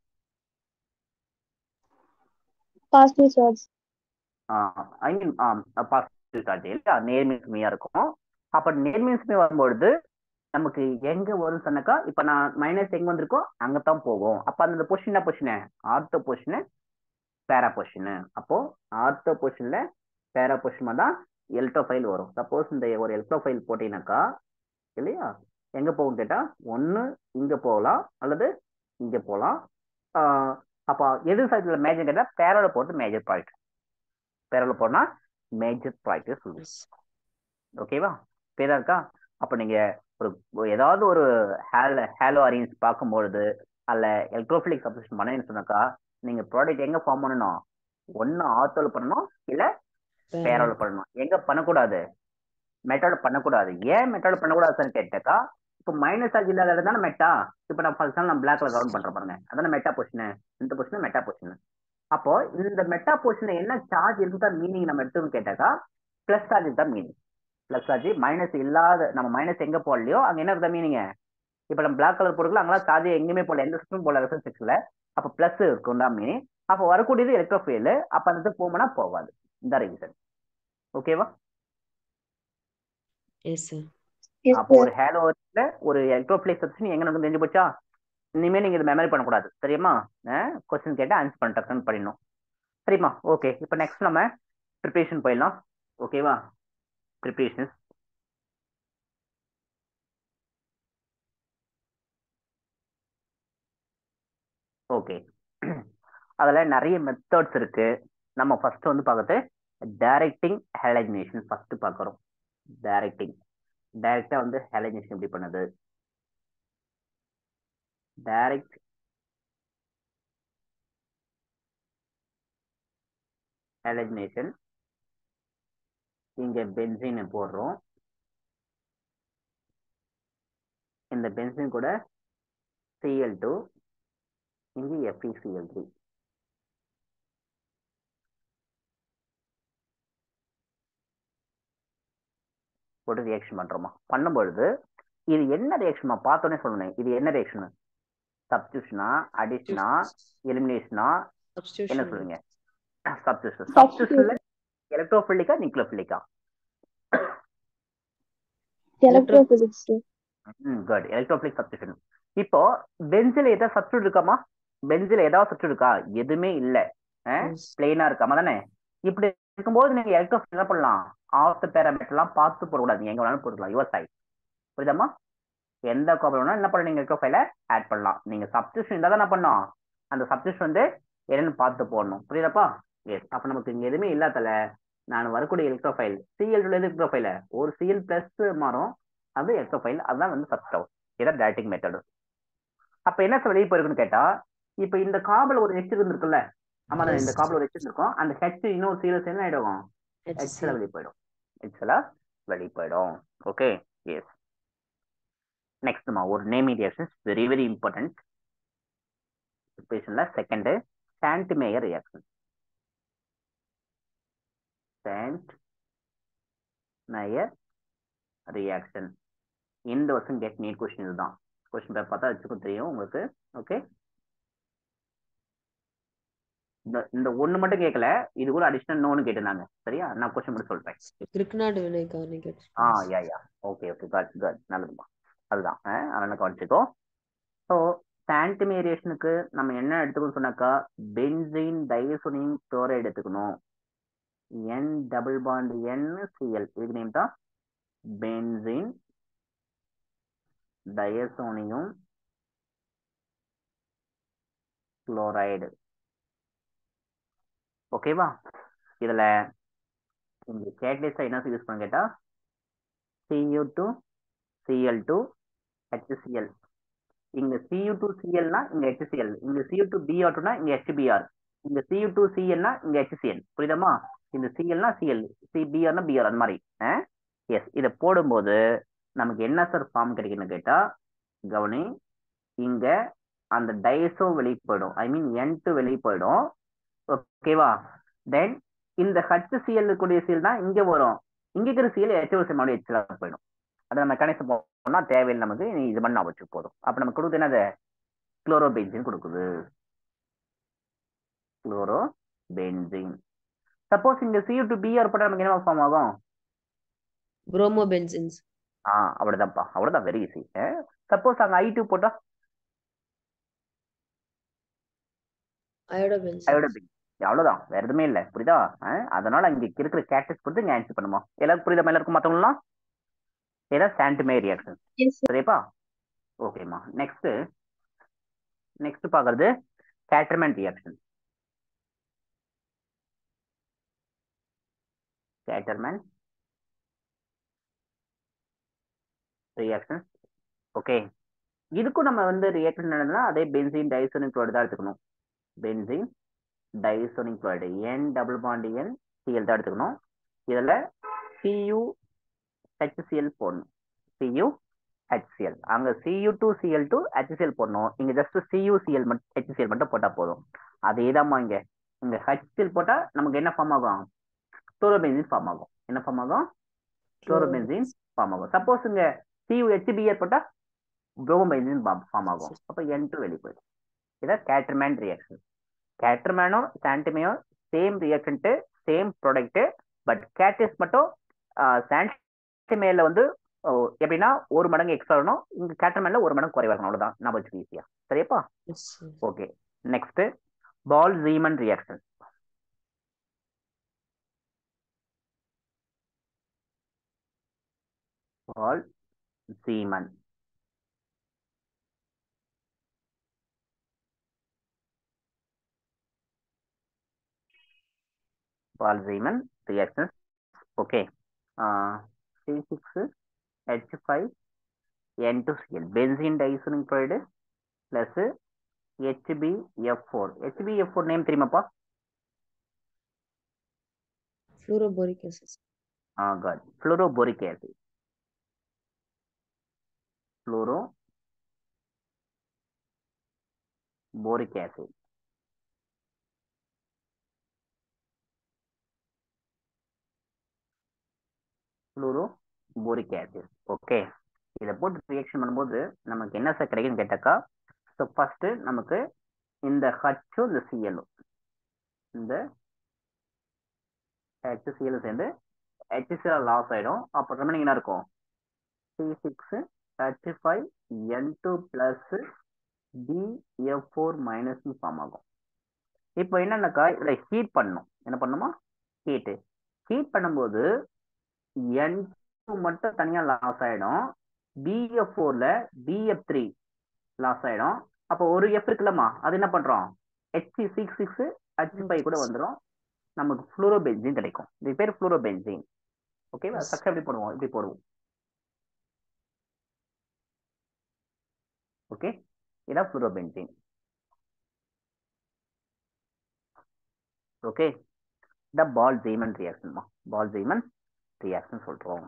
positive charge
I mean positive charge இல்லையா நேர்மின்சுமையா இருக்கும் அப்ப நேர்மின்சுமை வரும்பொழுது நமக்கு எங்க வரும் சொன்னாக்கா இப்ப நான் மைனஸ் எங்க வந்திருக்கோ அங்கதான் போகும் அப்ப அந்த பொசிஷன் என்ன position ortho position para position அப்போ ஆர்த்தோ பொசிஷன்ல பேரா பொசிஷன் தான் எலக்ட்ரோஃபைல் வரும் சப்போஸ் இந்த ஒரு எலக்ட்ரோஃபைல் போட்டீங்கன்னாக்கா இல்லையா எங்க போகும் கேட்டா ஒண்ணு இங்க போகலாம் அல்லது இங்க போகலாம் ஆஹ் அப்போ எது சைட்ல மேஜர் கேட்டா பேரோட போட்டு மேஜர் ப்ராடக்ட் பேரோட போனா மேஜர் ப்ராடக்ட் சொல்லுவோம் ஓகேவா பேரா இருக்கா அப்ப நீங்க ஒரு ஒரு ஏதாவது ஒரு ஹேல ஹேலோ அரேஞ்ச் பார்க்கும்பொழுது அல்ல எலக்ட்ரோஃபிலிக் சப்ஸ்டியூஷன் பண்ணீங்கன்னு சொன்னாக்கா நீங்க ப்ராடக்ட் எங்க ஃபார்ம் பண்ணணும் ஒன்னு ஆத்தோல பண்ணணும் இல்ல பேரோல பண்ணணும் எங்க பண்ணக்கூடாது மெட்டோட பண்ணக்கூடாது ஏன் மெட்டோட பண்ணக்கூடாதுன்னு கேட்டாக்கா இப்போ மைனஸ் சார்ஜ் இல்லாத இடம் தானே மெட்டா இப்போ நான் ஃபர்ஸ்ட் நான் பிளாக்ல கவுண்ட் பண்றேன் பாருங்க அதான மெட்டா பொசிஷன் இந்த பொசிஷன் மெட்டா பொசிஷன் அப்போ இந்த மெட்டா பொசிஷன்ல என்ன சார்ஜ் இருக்குதா மீனிங் நம்ம எடுத்துன்னு கேட்டாக்கா பிளஸ் சார்ஜ் தான் மீனிங் பிளஸ் சார்ஜ் மைனஸ் இல்லாத நம்ம மைனஸ் எங்க போடலையோ அங்க என்ன இருக்குதா மீனிங் இப்போ நம்ம பிளாக் கலர் போட்டுக்கலாம் அங்கெல்லாம் சார்ஜ் எங்கேயுமே போடல எந்த சிஸ்டம் போடல ரெஃபரன்ஸ் செக்ஷன்ல அப்போ பிளஸ் இருக்கும் தான் மீனிங் அப்போ வரக்கூடியது எலக்ட்ரோஃபைல் அப்போ அந்த இடத்துக்கு போகும்னா போகாது இந்த ரீசன் ஓகேவா
எஸ் சார்
எஸ்
அப்போ ஒரு ஹேலோல ஒரு எலக்ட்ரோஃபிலிக் சப்ஸ்டியூஷன் எங்க நமக்கு தெரிஞ்சு போச்சா இனிமேல் நீங்க இதை மெமரி பண்ணக்கூடாது சரியாமா கொஸ்டின் கேட்டு ஆன்சர் பண்ண டக்குன்னு பண்ணிடணும் சரிம்மா ஓகே இப்போ நெக்ஸ்ட் நம்ம ப்ரிப்பரேஷன் போயிடலாம் ஓகேவா ப்ரிப்பரேஷன் ஓகே அதில் நிறைய மெத்தட்ஸ் இருக்கு நம்ம ஃபர்ஸ்ட் வந்து பார்க்கறது டைரக்டிங் ஹேலஜினேஷன் ஃபர்ஸ்ட் பார்க்குறோம் டைரக்டிங் டைரக்டா வந்து ஹேலஜினேஷன் எப்படி பண்ணுது டைரக்ட் ஹேலஜினேஷன் இங்க பென்சின் போடுறோம் இந்த பென்சின் கூட சிஎல் டூ இங்க எஃப்இசிஎல் த்ரீ போட்டு ரியாக்ஷன் பண்றோமா பண்ணும்பொழுது இது என்ன ரியாக்ஷன்மா பார்த்தோன்னே சொல்லணும் இது என்ன ரியாக்ஷன் சப்ஸ்டியூஷனா அடிஷனா எலிமினேஷனா என்ன சொல்லுங்க சப்ஸ்டியூஷன் சப்ஸ்டியூஷன்ல எலக்ட்ரோஃபிலிக்கா நிக்ளோஃபிலிக்கா
எலக்ட்ரோபிசிக்ஸ்
ம் குட் எலக்ட்ரோஃபிலிக் சப்ஸ்டியூஷன் இப்போ பென்சில் ஏதாவது சப்ஸ்டியூட் இருக்காமா பென்சில் ஏதாவது சப்ஸ்டியூட் இருக்கா எதுவுமே இல்ல பிளெயினா இருக்காமா தானே இப்படி இருக்கும்போது நீங்க எலக்ட்ரோஃபில் என்ன பண்ணலாம் ஆஃப் பேராமீட்டர்லாம் பார்த்து போடக்கூடாது நீங்க எங்க வேணாலும் போட்டுக்கலாம் யுவர் சைட் புரியுதாமா எந்த காப்பர் வேணாலும் என்ன பண்ண நீங்க எலக்ட்ரோஃபைல ஆட் பண்ணலாம் நீங்க சப்ஸ்டியூஷன் இருந்தால் தான் என்ன பண்ணோம் அந்த சப்ஸ்டியூஷன் வந்து என்னன்னு பார்த்து போடணும் புரியுதாப்பா எஸ் அப்ப நமக்கு இங்க எதுவுமே இல்லாதல நான் வரக்கூடிய எலக்ட்ரோஃபைல் சிஎல் டூல எலக்ட்ரோஃபைல ஒரு சிஎல் பிளஸ் மாறும் அது எலக்ட்ரோஃபைல் அதுதான் வந்து ஃபர்ஸ்ட் அவுட் இதான் டேட்டிங் மெத்தடு அப்ப என்ன வெளியே போயிருக்குன்னு கேட்டா இப்ப இந்த காபல் ஒரு ஹெச் இருந்திருக்குல்ல ஆமா இந்த காபல் ஒரு ஹெச் இருக்கும் அந்த ஹெச் இன்னொரு சீரியஸ் என்ன ஆயிடும் ஹெச்ல வெளியே போயிடும் ஹெச்ல வெளியே போயிடும் ஓகே எஸ் நெக்ஸ்ட்மா ஒரு naming reactions very very important பேஷன்ல second Sandmeyer reaction Sandmeyer reaction இந்த வருஷம் கெட் நீட் கொஸ்டின் இதுதான் கொஸ்டின் பேப்பர் பார்த்தா வச்சுக்கும் தெரியும் உங்களுக்கு ஓகே இந்த இந்த ஒண்ணு மட்டும் கேட்கல இது கூட அடிஷனல் நோன்னு கேட்டிருந்தாங்க சரியா நான் கொஸ்டின் மட்டும் சொல்றேன்
கிருக்நாடு வினைக்கான
ஆ
கேட்டு
yeah yeah okay okay good good நல்லதுமா அதுதான் ஆ, அதனால கவனிச்சுக்கோ ஸோ சாண்டிமேரியேஷனுக்கு நம்ம என்ன எடுத்துக்கணும் சொன்னாக்கா பென்சீன் டைசோனியம் குளோரைடு எடுத்துக்கணும் N double bond N Cl இதுக்கு நேம் தான் பென்சீன் டயசோனியம் குளோரைடு ஓகேவா இதுல இங்க கேட்லிஸ்டா என்ன யூஸ் பண்ண கேட்டா Cu two Cl two HCl இங்க சியூ டூ சிஎல்னா இங்க ஹெச்சிஎல் இங்க சியூ டூ பிஆர் டூனா இங்க ஹெச்பிஆர் இங்க சியூ டூ சிஎல்னா இங்க ஹெச்சிஎல் புரியுதாமா இந்த சிஎல்னா சிஎல் சிபிஆர்னா பிஆர் அந்த மாதிரி எஸ் இதை போடும்போது நமக்கு என்ன சார் ஃபார்ம் கிடைக்குன்னு கேட்டா கவனி இங்க அந்த டைஸோ வெளியே போயிடும் ஐ மீன் என் டூ வெளியே போயிடும் ஓகேவா தென் இந்த ஹச்சிஎல் கூடிய சீல் தான் இங்க வரும் இங்க இருக்கிற சீல் ஹெச்ஓசி மறுபடியும் ஹெச்ல போயிடும் அதை நம்ம கணக்கு போனா தேவையில்லை நமக்கு நீ இது பண்ணா வச்சு போதும் அப்ப நமக்கு கொடுக்குது என்னது குளோரோபென்சின் கொடுக்குது குளோரோ பென்சின் சப்போஸ் இங்க சியூ டு பிஆர் போட்டா நமக்கு என்ன ஃபார்ம் ஆகும்
புரோமோ பென்சின்ஸ்
ஆ அவ்வளவுதான்ப்பா அவ்வளவுதான் வெரி ஈஸி சப்போஸ் அங்க ஐ டூ போட்டா
அயோடோ
அயோட
பென்சின்ஸ்
பென்சின் அவ்வளவுதான் வேற எதுவுமே இல்ல புரியுதா அஹ், அதனால இங்க இருக்கிற கேட்டஸ் பொறுத்து இங்க ஆன்சர் பண்ணுமா எல்லாரும் புரியுதா எல்லாருக்கும் மத்தவங்களாம் ஏதாவது சாண்ட்மே ரியாக்ஷன்
Yes, sir.
சரியாப்பா ஓகேம்மா நெக்ஸ்ட் நெக்ஸ்ட் பாக்குறது Gattermann reaction Gattermann reaction okay இதுக்கும் நம்ம வந்து ரியாக்ஷன் நடந்தா அதே பென்சீன் டைசோனிக் குளோரைடு தான் எடுத்துக்கணும் benzene diazonium chloride N double bond N Cl தான் எடுத்துக்கணும் இதுல சியூ ஹெச்சிஎல் போடணும் சியூ ஹெச்சிஎல் அங்க Cu two Cl two HCl போடணும் இங்க ஜஸ்ட் சியூ சிஎல் மட்டும் ஹெச்சிஎல் மட்டும் போட்டா போதும் அதே தான்மா இங்க இங்க ஹெச்சிஎல் போட்டா நமக்கு என்ன ஃபார்ம் ஆகும் குளோரோபென்சின் ஃபார்ம் ஆகும் என்ன ஃபார்ம் ஆகும் குளோரோபென்சின் ஃபார்ம் ஆகும் சப்போஸ் இங்க சியூ ஹெச்பிஆர் போட்டா புரோமோபென்சின் ஃபார்ம் ஆகும் அப்ப என் டூ வெளியே போயிடும் இதான் கேட்டர்மேன் ரியாக்ஷன் கேட்டர்மேனோ சாண்டிமையோ same reactant same product but கேட்டஸ் மட்டும் சாண்டிமேல வந்து ஓ, எப்படின்னா ஒரு மடங்கு எக்ஸ்ட்ரா வரணும் இங்க கேட்டர்மேன்ல ஒரு மடங்கு குறைவா இருக்கணும் அவ்வளவுதான் நான் வச்சுக்க ஈஸியா சரியாப்பா okay next Balz Schiemann reaction Balz Schiemann Balz Schiemann reaction okay C six H five N two Cl benzene diazonium chloride plus HB F four HB F four name தெரியுமாப்பா
ஃப்ளூரோபோரிக் ஆசிட்
ஆ காட் fluoroboric acid fluoro boric acid fluoro boric acid okay இதை போட்டு reaction பண்ணும்போது நமக்கு என்ன sir கிடைக்குன்னு கேட்டாக்கா ஸோ ஃபர்ஸ்ட் நமக்கு இந்த ஹச்சும் இந்த சிஎல்லும் இந்த ஹெச்சிஎல் சேர்ந்து ஹெச்சிஎல் லாஸ் ஆயிடும் அப்போ remaining என்ன இருக்கும் C six H five N two plus B F four மைனஸ்னு ஃபார்ம் ஆகும் இப்போ என்னன்னாக்கா இதில் ஹீட் பண்ணணும் என்ன பண்ணுமா ஹீட்டு ஹீட் பண்ணும்போது என் டூ மட்டும் தனியாக லாஸ் ஆயிடும் பிஎஃப் ஃபோரில் பிஎஃப் த்ரீ லாஸ் ஆயிடும் அப்போ ஒரு எஃப் இருக்குல்லம்மா அது என்ன பண்றோம் H six six H five கூட வந்துடும் நமக்கு ஃப்ளூரோபென்சின் கிடைக்கும் இது பேர் ஃப்ளூரோபென்சின் ஓகேவா
Yes.
ஸ்ட்ரக்சர் எப்படி போடுவோம் இப்படி போடுவோம் ஓகே இதான் ஃப்ளூரோபென்சின் ஓகே த பால் ஜெய்மன் ரியாக்ஷன்மா பால் ஜெய்மன் ரியாக்ஷன் சொல்றோம்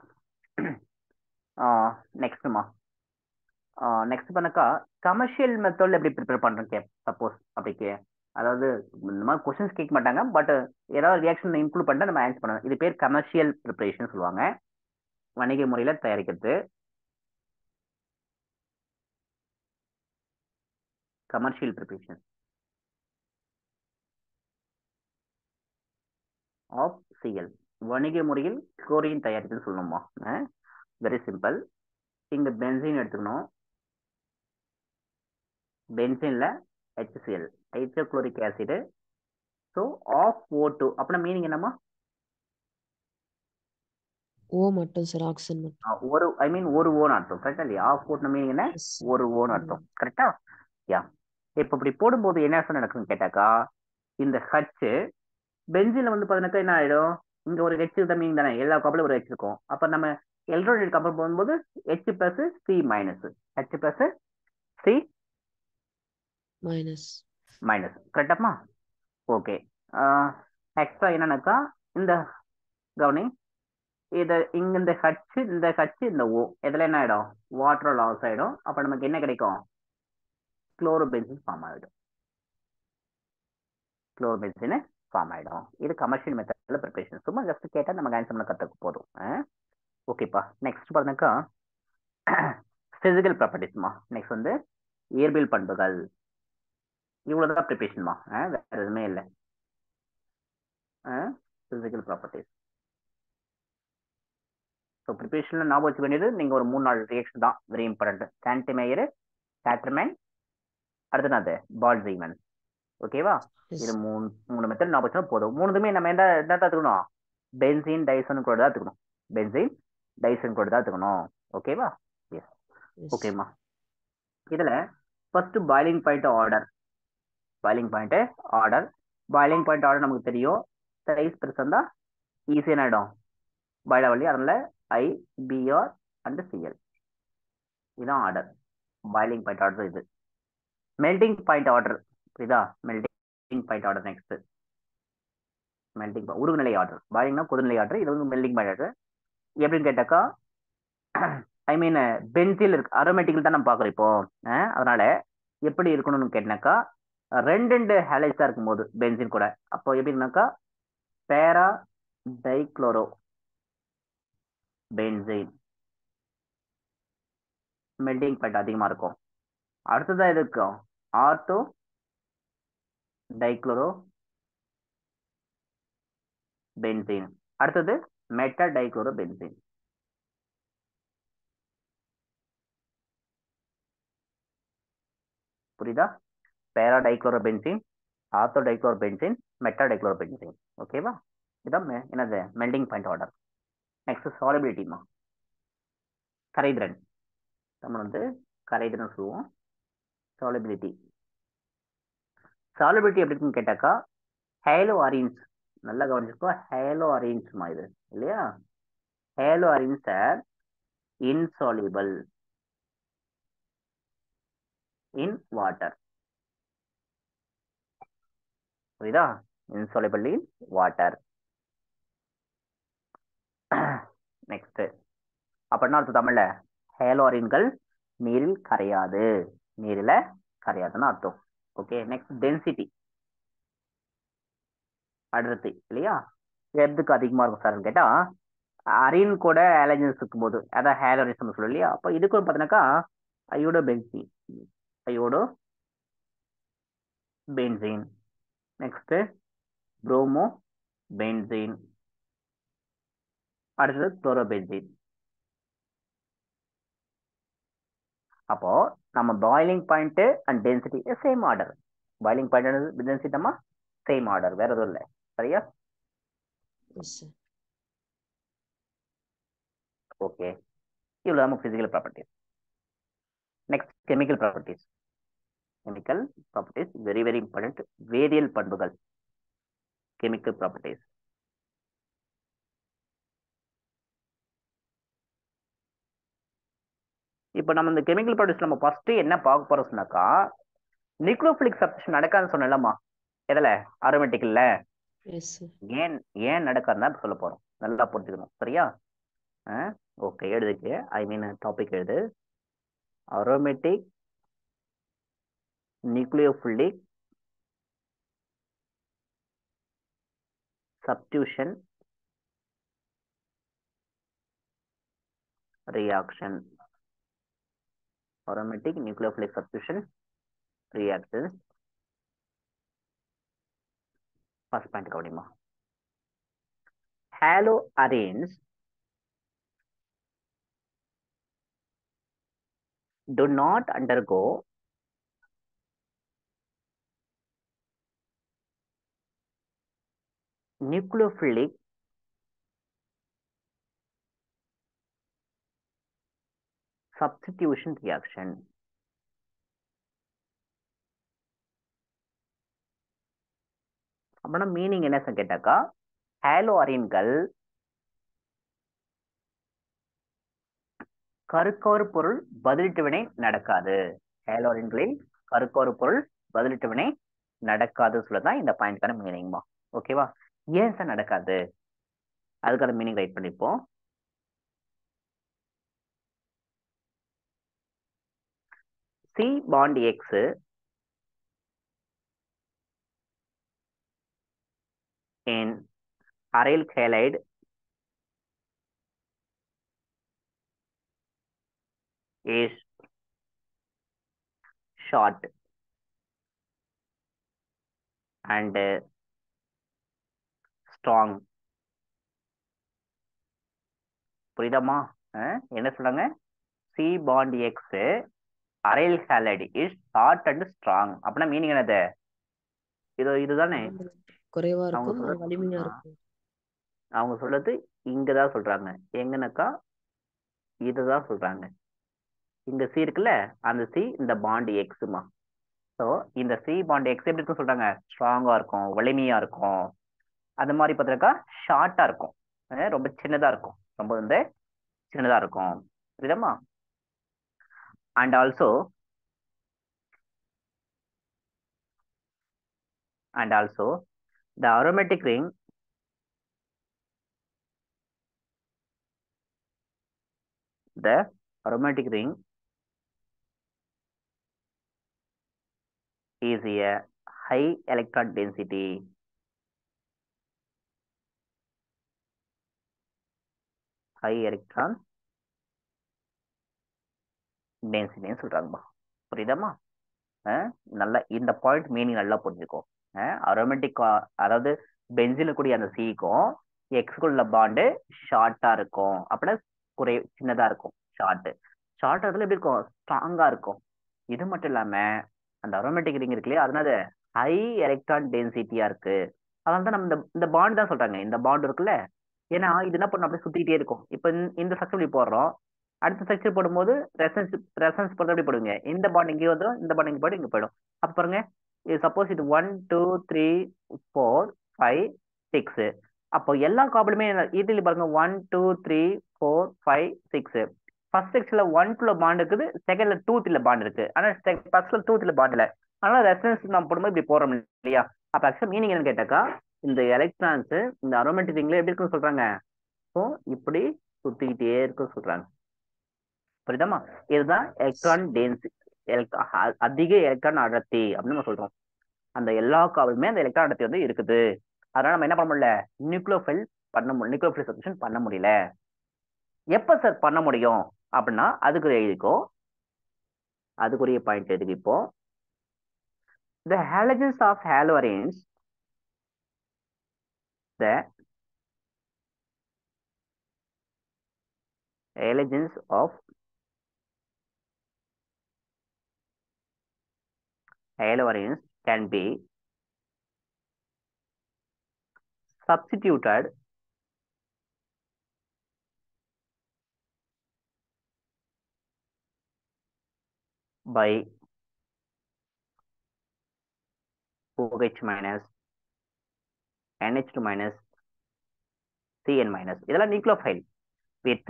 நெக்ஸ்ட்மா நெக்ஸ்ட் பண்ணக்கா கமர்ஷியல் மெத்தட்ல எப்படி ப்ரிப்பேர் பண்றோம் கே சப்போஸ் அப்படி கே அதாவது இந்த மாதிரி கொஸ்டின்ஸ் கேட்க மாட்டாங்க பட் ஏதாவது ரியாக்ஷன் இன்க்ளூட் பண்ணிட்டு நம்ம ஆன்சர் பண்ணணும் இது பேர் கமர்ஷியல் ப்ரிப்பரேஷன் சொல்லுவாங்க வணிக முறையில தயாரிக்கிறது கமர்ஷியல் ப்ரிப்பரேஷன் ஆஃப் சிஎல் வணிக முறையில் குளோரின் தயாரித்தல் சொல்லணுமா வெரி சிம்பிள் இங்க பென்சீன் எடுத்துக்கணும் பென்சீன்ல HCl hydrochloric acid so of O two அப்படின்னா மீனிங் என்னம்மா
ஓ மட்டும் சார் ஆக்சிஜன் மட்டும்
ஆ, ஒரு ஐ மீன் ஒரு ஓன்னு அர்த்தம் கரெக்டா இல்லையா ஆஃப் ஓட்டுன மீனிங் என்ன
Yes, sir.
ஒரு ஓன்னு அர்த்தம் கரெக்டா யா இப்போ இப்படி போடும்போது என்ன சார் நடக்குன்னு கேட்டாக்கா இந்த ஹச் பெஞ்சில் வந்து பார்த்தீங்கன்னாக்கா என்ன ஆயிடும் இங்க ஒரு ஹெச் தான் மீன் தானே எல்லா கப்பலும் ஒரு ஹெச் இருக்கும் அப்ப நம்ம எல்ட்ரோடைட் கப்பல் போகும்போது H plus C minus H plus C
minus
minus கரெக்டாமா ஓகே எக்ஸ்ட்ரா என்னன்னாக்கா இந்த கவனி இது இங்க இந்த ஹச் இந்த ஹச் இந்த ஓ இதுல என்ன ஆயிடும் வாட்டர் லாஸ் ஆயிடும் அப்ப நமக்கு என்ன கிடைக்கும் குளோரோபென்சின் ஃபார்ம் ஆயிடும் குளோரோபென்சின் ஃபார்ம் ஆயிடும் இது கமர்ஷியல் மெத்தட்ல ப்ரிப்பரேஷன் சும்மா ஜஸ்ட் கேட்டா நமக்கு ஆன்சர் பண்ண கத்துக்க போதும் ஓகேப்பா நெக்ஸ்ட் பார்த்தீங்கன்னாக்கா பிசிக்கல் ப்ராப்பர்ட்டிஸ்மா நெக்ஸ்ட் வந்து இயற்பியல் பண்புகள் இவ்வளவுதான் ப்ரிப்பரேஷன்மா வேற எதுவுமே இல்லை பிசிக்கல் ப்ராப்பர்ட்டிஸ் ஸோ ப்ரிப்பரேஷனில் ஞாபகம் வச்சுக்க வேண்டியது நீங்கள் ஒரு மூணு நாள் ரியாக்ஷன் தான் வெரி இம்பார்ட்டன்ட் சாண்டிமேயர் சாட்ரமேன் அடுத்து அது பால் ஜீமன் ஓகேவா இது மூணு மூணு மெத்தட் ஞாபகம் வச்சா போதும் மூணுதுமே நம்ம என்ன என்ன தான் எடுத்துக்கணும் பென்சீன் டைசன் கூட தான் எடுத்துக்கணும் பென்சீன் டைசன் கூட தான் எடுத்துக்கணும் ஓகேவா ஓகேம்மா இதுல first boiling point order boiling point order boiling point order நமக்கு தெரியும் சைஸ் பெருசா இருந்தா ஈஸியான இடம் பாயில வழி அதனால ஐ பிஆர் அண்ட் சிஎல் இதுதான் ஆர்டர் பாயிலிங் பாயிண்ட் ஆர்டர் இது மெல்டிங் பாயிண்ட் ஆர்டர் புரியுதா melting point order next melting உருகுநிலை ஆர்டர் பாயிலிங்னா கொதிநிலை ஆர்டர் இது வந்து மெல்டிங் பாயிண்ட் ஆர்டர் எப்படின்னு கேட்டாக்கா ஐ மீன் பென்சில் இருக்கு அரோமேட்டிக்கல் தான் நம்ம பார்க்குறோம் இப்போ அஹ், அதனால எப்படி இருக்கணும்னு கேட்டினாக்கா ரெண்டு ரெண்டு ஹேலைட்ஸாக இருக்கும்போது பென்சின் கூட அப்போ எப்படின்னாக்கா பேரா டைக்ளோரோ பென்சைன் மெல்டிங் பாயிண்ட் அதிகமாக இருக்கும் அடுத்ததா எது இருக்கும் ஆர்த்தோ டைக்ளோரோ பென்சீன் அடுத்தது மெட்டா டைக்ளோரோ பென்சீன் புரியுதா para dichloro benzene ortho dichloro benzene meta dichloro benzene ஓகேவா இதான் மெ- என்னது மெல்டிங் பாயிண்ட் ஆர்டர் நெக்ஸ்ட் சாலிபிலிட்டிமா கரைதிறன் நம்ம வந்து கரைதிறன் சொல்லுவோம் சாலிபிலிட்டி சாலிபிலிட்டி எப்படி இருக்குன்னு கேட்டாக்கா ஹேலோ அரேஞ்ச் நல்லா கவனிச்சுக்கோ ஹேலோ அரேஞ்ச்மா இது இல்லையா halo arenes are insoluble in water புரியுதா இன்சாலிபிள் இன் வாட்டர் நெக்ஸ்ட் அப்படின்னா அர்த்தம் தமிழ்ல ஹேலோரின்கள் நீரில் கரையாது நீரில கரையாதுன்னு அர்த்தம் ஓகே நெக்ஸ்ட் டென்சிட்டி அடர்த்தி இல்லையா எதுக்கு அதிகமா இருக்கும் சார்னு கேட்டா அரின் கூட அலர்ஜன்ஸ் இருக்கும்போது அதான் ஹேலோரின்ஸ் நம்ம சொல்லுவோம் இல்லையா அப்போ இதுக்கு பார்த்தீங்கன்னாக்கா iodo benzene iodo benzene next bromo benzene அடுத்தது குளோரோபென்சீன் அப்போ நம்ம boiling point and density same order boiling point density நம்ம சேம் ஆர்டர் வேற எதுவும் இல்லை சரியா
எஸ் சார்
ஓகே இவ்வளோ நம்ம physical properties next chemical properties chemical properties very very important வேதியியல் பண்புகள் கெமிக்கல் ப்ராப்பர்ட்டிஸ் இப்போ நம்ம இந்த கெமிக்கல் ப்ராப்பர்ட்டிஸ் நம்ம ஃபர்ஸ்ட் என்ன பார்க்க போறோம் சொன்னாக்கா நியூக்ளியோஃபிலிக் சப்ஸ்டிஷன் நடக்காதுன்னு சொன்னேன்லம்மா எதில் ஆரோமேட்டிக்கல்ல
எஸ் சார்
ஏன் ஏன் நடக்காதுன்னா சொல்ல போறோம் நல்லா புரிஞ்சுக்கணும் சரியா ஓகே எழுதுக்கு ஐ மீன் டாபிக் எழுது aromatic nucleophilic substitution reaction aromatic nucleophilic substitution reactions first point கவனிமா haloarenes do not undergo nucleophilic substitution reaction. அப்படின்னா மீனிங் என்ன சார் கேட்டாக்கா ஹேலோ அரீன்கள் கருக்கோர் பொருள் பதிலீட்டு வினை நடக்காது ஹேலோ அரீன்களில் கருக்கோர் பொருள் பதிலீட்டு வினை நடக்காது சொல்லதான் இந்த பாயிண்ட்கான மீனிங்மா ஓகேவா ஏன் சார் நடக்காது அதுக்கான மீனிங் ரைட் பண்ணிப்போம் C bond X in aryl halide is short and uh, strong புரியுதாம்மா அஹ், என்ன சொல்றாங்க C bond X aryl halide is short and strong அப்படின்னா மீனிங் என்னது இது இதுதானே
குறைவா
அவங்க
இருக்கும்
சொல்றது-
வலிமையா
ஆ.
இருக்கும்
அவங்க சொல்றது இங்கதான் சொல்றாங்க எங்கனாக்கா இதுதான் சொல்றாங்க இங்க சி இருக்குல்ல அந்த சி இந்த பாண்ட் எக்ஸுமா ஸோ இந்த சி பாண்ட் எக்ஸ் எப்படி இருக்கும் சொல்றாங்க ஸ்ட்ராங்கா இருக்கும் வலிமையா இருக்கும் அந்த மாதிரி பார்த்தாக்கா ஷார்ட்டா இருக்கும் அஹ் ரொம்ப சின்னதா இருக்கும் ரொம்ப வந்து சின்னதா இருக்கும் புரியுதாம்மா and also and also the aromatic ring the aromatic ring is a high electron density high electron density சொல்றாங்கம்மா புரியுதாம்மா அஹ் நல்லா இந்த பாயிண்ட் மீனிங் நல்லா புரிஞ்சுக்கோ அரோமேட்டிக் அதாவது பென்சில் கூடிய அந்த சிக்கும் எக்ஸ்குள்ள பாண்டு ஷார்ட்டா இருக்கும் அப்படின்னா குறை சின்னதா இருக்கும் ஷார்ட் ஷார்ட் அதுல எப்படி இருக்கும் ஸ்ட்ராங்கா இருக்கும் இது மட்டும் இல்லாம அந்த அரோமேட்டிக் ரிங் இருக்கு இல்லையா அதனால ஹை எலக்ட்ரான் டென்சிட்டியா இருக்கு அதனால தான் நம்ம இந்த இந்த பாண்ட் தான் சொல்றாங்க இந்த பாண்ட் இருக்குல்ல ஏன்னா இது என்ன பண்ணும் அப்படியே சுத்திக்கிட்டே இருக்கும் இப்போ இந்த ஸ்ட்ரக்சர் இப்படி போடுறோம் அடுத்த ஸ்ட்ரக்சர் போடும்போது ரெசன்ஸ் ரெசன்ஸ் பொறுத்த எப்படி போடுவீங்க இந்த பாண்ட் இங்கே வந்துடும் இந்த பாண்ட் இங்கே போய்டும் இங்கே போயிடும் அப்போ பாருங்க இது சப்போஸ் இது one two three four five six அப்போ எல்லா காப்பிலுமே இதுல பாருங்க one two three four five six first செக்ஷன்ல ஒன் டூல பாண்ட் இருக்குது செகண்ட்ல டூ த்ரீல பாண்ட் இருக்கு ஆனா ஃபர்ஸ்ட்ல டூ த்ரீல பாண்ட் இல்ல அதனால ரெஃபரன்ஸ் நம்ம போடும்போது இப்படி போறோம் இல்லையா அப்ப ஆக்சுவலா மீனிங் என்னன்னு கேட்டாக்கா இந்த எலக்ட்ரான்ஸ் இந்த அரோமேட்டிக் ரிங்ல எப்படி இருக்குன்னு சொல்றாங்க ஸோ இப்படி சுத்திக்கிட்டே இருக்குன்னு சொல்றாங்க புரியுதாமா இதுதான் எலக்ட்ரான் டென்சி அதிக எலக்ட்ரான் அடர்த்தி அப்படின்னு நம்ம சொல்றோம் அந்த எல்லா காவிலுமே அந்த எலக்ட்ரான் அடர்த்தி வந்து இருக்குது அதனால நம்ம என்ன பண்ண முடியல நியூக்ளியோஃபைல் பண்ண முடியல நியூக்ளியோஃபைல் சப்ஸ்டியூஷன் பண்ண முடியல எப்ப சார் பண்ண முடியும் அப்படின்னா அதுக்கு எழுதிக்கோ அதுக்குரிய பாயிண்ட் எழுதி இப்போ the halogens of haloarenes the halogens of haloarenes can be substituted by OH minus NH2 minus CN minus இதெல்லாம் nucleophile with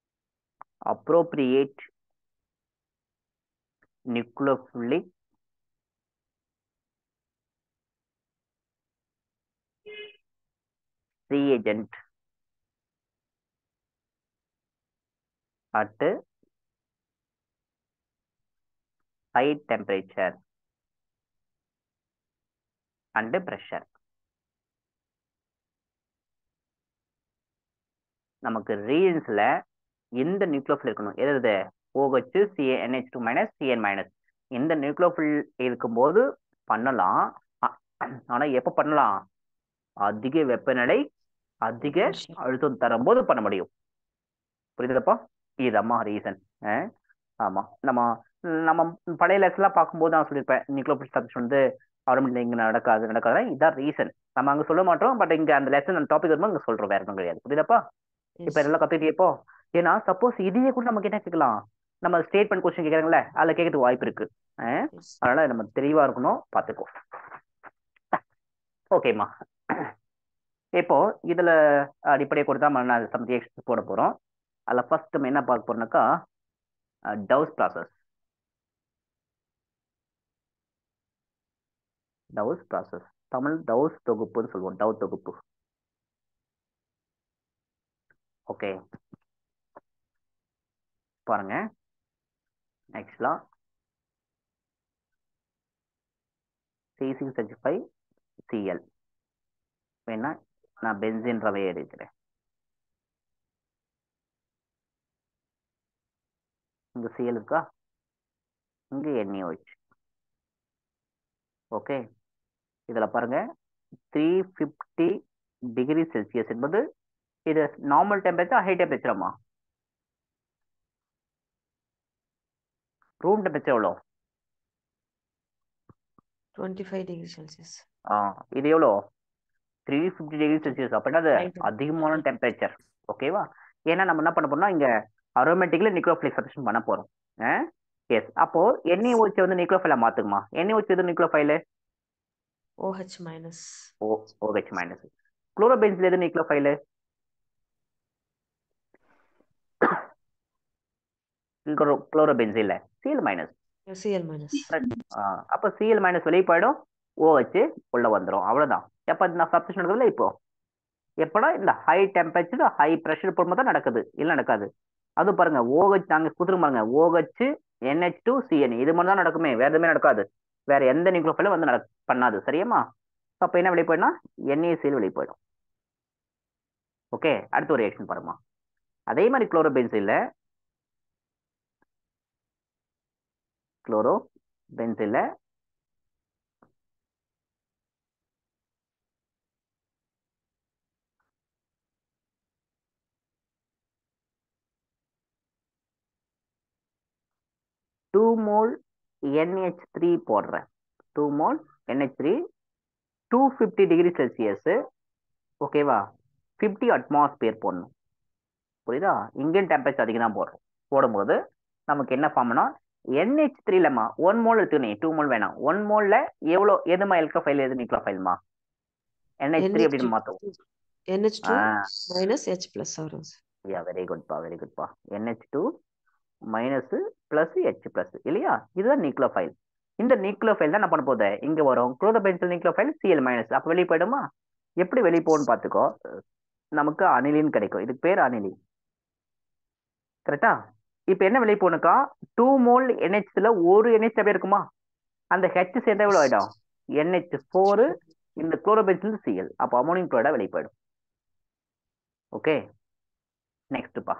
appropriate nucleophilic reagent at high temperature and pressure நமக்கு ரீஜன்ஸ்ல எந்த நியூக்ளியோஃபில் இருக்கணும் எது எது OH CA NH2 two minus CN minus இந்த nucleophile இருக்கும்போது பண்ணலாம் ஆ- ஆனா எப்ப பண்ணலாம் அதிக வெப்பநிலை அதிக
Pressure.
அழுத்தம் தரும்போது பண்ண முடியும் புரியுதுலப்பா இதம்மா ரீசன் ஆமா நம்ம நம்ம பழைய லெசன்லாம் பார்க்கும்போது நான் சொல்லியிருப்பேன் நியூக்ளியோபில் சப்ஜெக்ட் வந்து ஆரம்பில் இங்க நடக்காது நடக்காது இதான் ரீசன் நம்ம அங்க சொல்ல மாட்டோம் பட் இங்க அந்த லெசன் அந்த டாபிக் வரும்போது இங்க சொல்றோம் வேற ஒன்றும் கிடையாது புரியுதாப்பா இப்ப
Yes.
இதெல்லாம் கத்துக்கிட்டே ஏன்னா சப்போஸ் இதையே கூட நமக்கு என்ன கேட்கலாம் நம்ம ஸ்டேட்மெண்ட் கொஸ்டின் கேட்கறாங்களே அதுல கேட்கறதுக்கு வாய்ப்பு இருக்கு அஹ்
Yes.
அதனால நம்ம தெளிவா இருக்கணும் பாத்துக்கோ ஓகேம்மா இப்போ இதுல அடிப்படையை கொடுத்தா நம்ம நான் சம் ரியாக்ஷன் போட போறோம் அதுல ஃபர்ஸ்ட் நம்ம என்ன பார்க்க போறோம்னாக்கா Dow's process Dow's process Tamil Dow's தொகுப்புன்னு சொல்லுவோம் டவு தொகுப்பு ஓகே பாருங்க ஆக்சுவலா C six H five Cl வேணா நான் பென்சின் ரவையை எடுக்கிறேன் இங்க சிஎல் இருக்கா இங்க என்இஓஹெச் ஓகே இதுல பாருங்க த்ரீ ஃபிஃப்டி டிகிரி செல்சியஸ் என்பது இது நார்மல் டெம்பரேச்சர் ஹை டெம்பரேச்சரமா ரூம் டெம்பரேச்சர் எவ்வளோ
25 degree Celsius.
ஆ இது எவ்வளோ த்ரீ ஃபிஃப்டி டிகிரி செல்சியஸ் அப்படின்னா அது
High temp-
அதிகமான டெம்பரேச்சர் ஓகேவா ஏன்னா நம்ம என்ன பண்ண போறோம்னா இங்க அரோமேட்டிக்ல நிக்ளோஃபிலிக் சப்ஸ்டியூஷன் பண்ண போறோம் எஸ் அப்போ NaOH வந்து நிக்ளோஃபைல மாத்துக்குமா NaOH எது nucleophile
OH minus.
O OH minus குளோரோபென்சில் எது நிக்ளோஃபைல் குளோரோபென்சில் சிஎல் மைனஸ்
Cl minus.
அப்போ சிஎல் மைனஸ் வெளியே போயிடும் OH உள்ள வந்துடும் அவ்வளவுதான் எப்ப நான் சப்ஸ்டியூஷன் நடக்குதுல்ல இப்போ எப்படா இந்த ஹை டெம்பரேச்சர் ஹை ப்ரெஷர் போடும்போது தான் நடக்குது இல்லை நடக்காது அது பாருங்க OH நாங்க கொடுத்துருங்க பாருங்க OH NH டூ சிஎன் இது மாதிரி தான் நடக்குமே வேற எதுவுமே நடக்காது வேற எந்த நியூக்ளோஃபைலும் வந்து நட பண்ணாது சரியாமா அப்ப என்ன வெளியே போயிடும்னா NaCl வெளியே போயிடும் ஓகே அடுத்த ஒரு ரியாக்ஷன் பாருமா அதே மாதிரி குளோரோபென்சில்ல குளோரோ பென்சில்ல டூ மோல் NH த்ரீ போடுறேன் two mole NH three two fifty degree Celsius ஓகேவா ஃபிஃப்டி அட்மாஸ்பியர் போடணும் புரியுதா இந்தியன் டெம்பரேச்சர் அதிகம் தான் போடுறோம் போடும்போது நமக்கு என்ன ஃபார்ம்னா NH த்ரீலம்மா ஒன் மோல் எடுத்துக்கணும் டூ மோல் வேணாம் ஒன் மோல்ல எவ்வளோ எதுமா எல்கோ ஃபைல் எது நிக்லோ ஃபைல்மா NH த்ரீ அப்படின்னு மாற்றுவோம்
NH2
ஆ
minus H plus வரும் sir.
யா வெரி குட்பா வெரி குட்பா NH two minus plus H plus இல்லையா இதுதான் நியூக்ளியோஃபைல் இந்த நியூக்ளியோஃபைல் தான் என்ன பண்ண போகுது இங்க வரும் குளோரோபென்சில் நியூக்ளியோஃபைல் சிஎல் மைனஸ் அப்ப வெளியே போயிடுமா எப்படி வெளியே போகும்னு பார்த்துக்கோ நமக்கு அனிலின் கிடைக்கும் இதுக்கு பேர் அனிலின் கரெக்டா இப்போ என்ன வெளியே போகணுக்கா டூ மோல் NHல ஒரு NH அப்படியே இருக்குமா அந்த ஹெச் சேர்ந்தா எவ்வளோ ஆயிடும் NH ஃபோரு இந்த குளோரோபென்சில் சிஎல் அப்போ அமோனியம் குளோரைடா வெளியே போயிடும் ஓகே நெக்ஸ்ட்ப்பா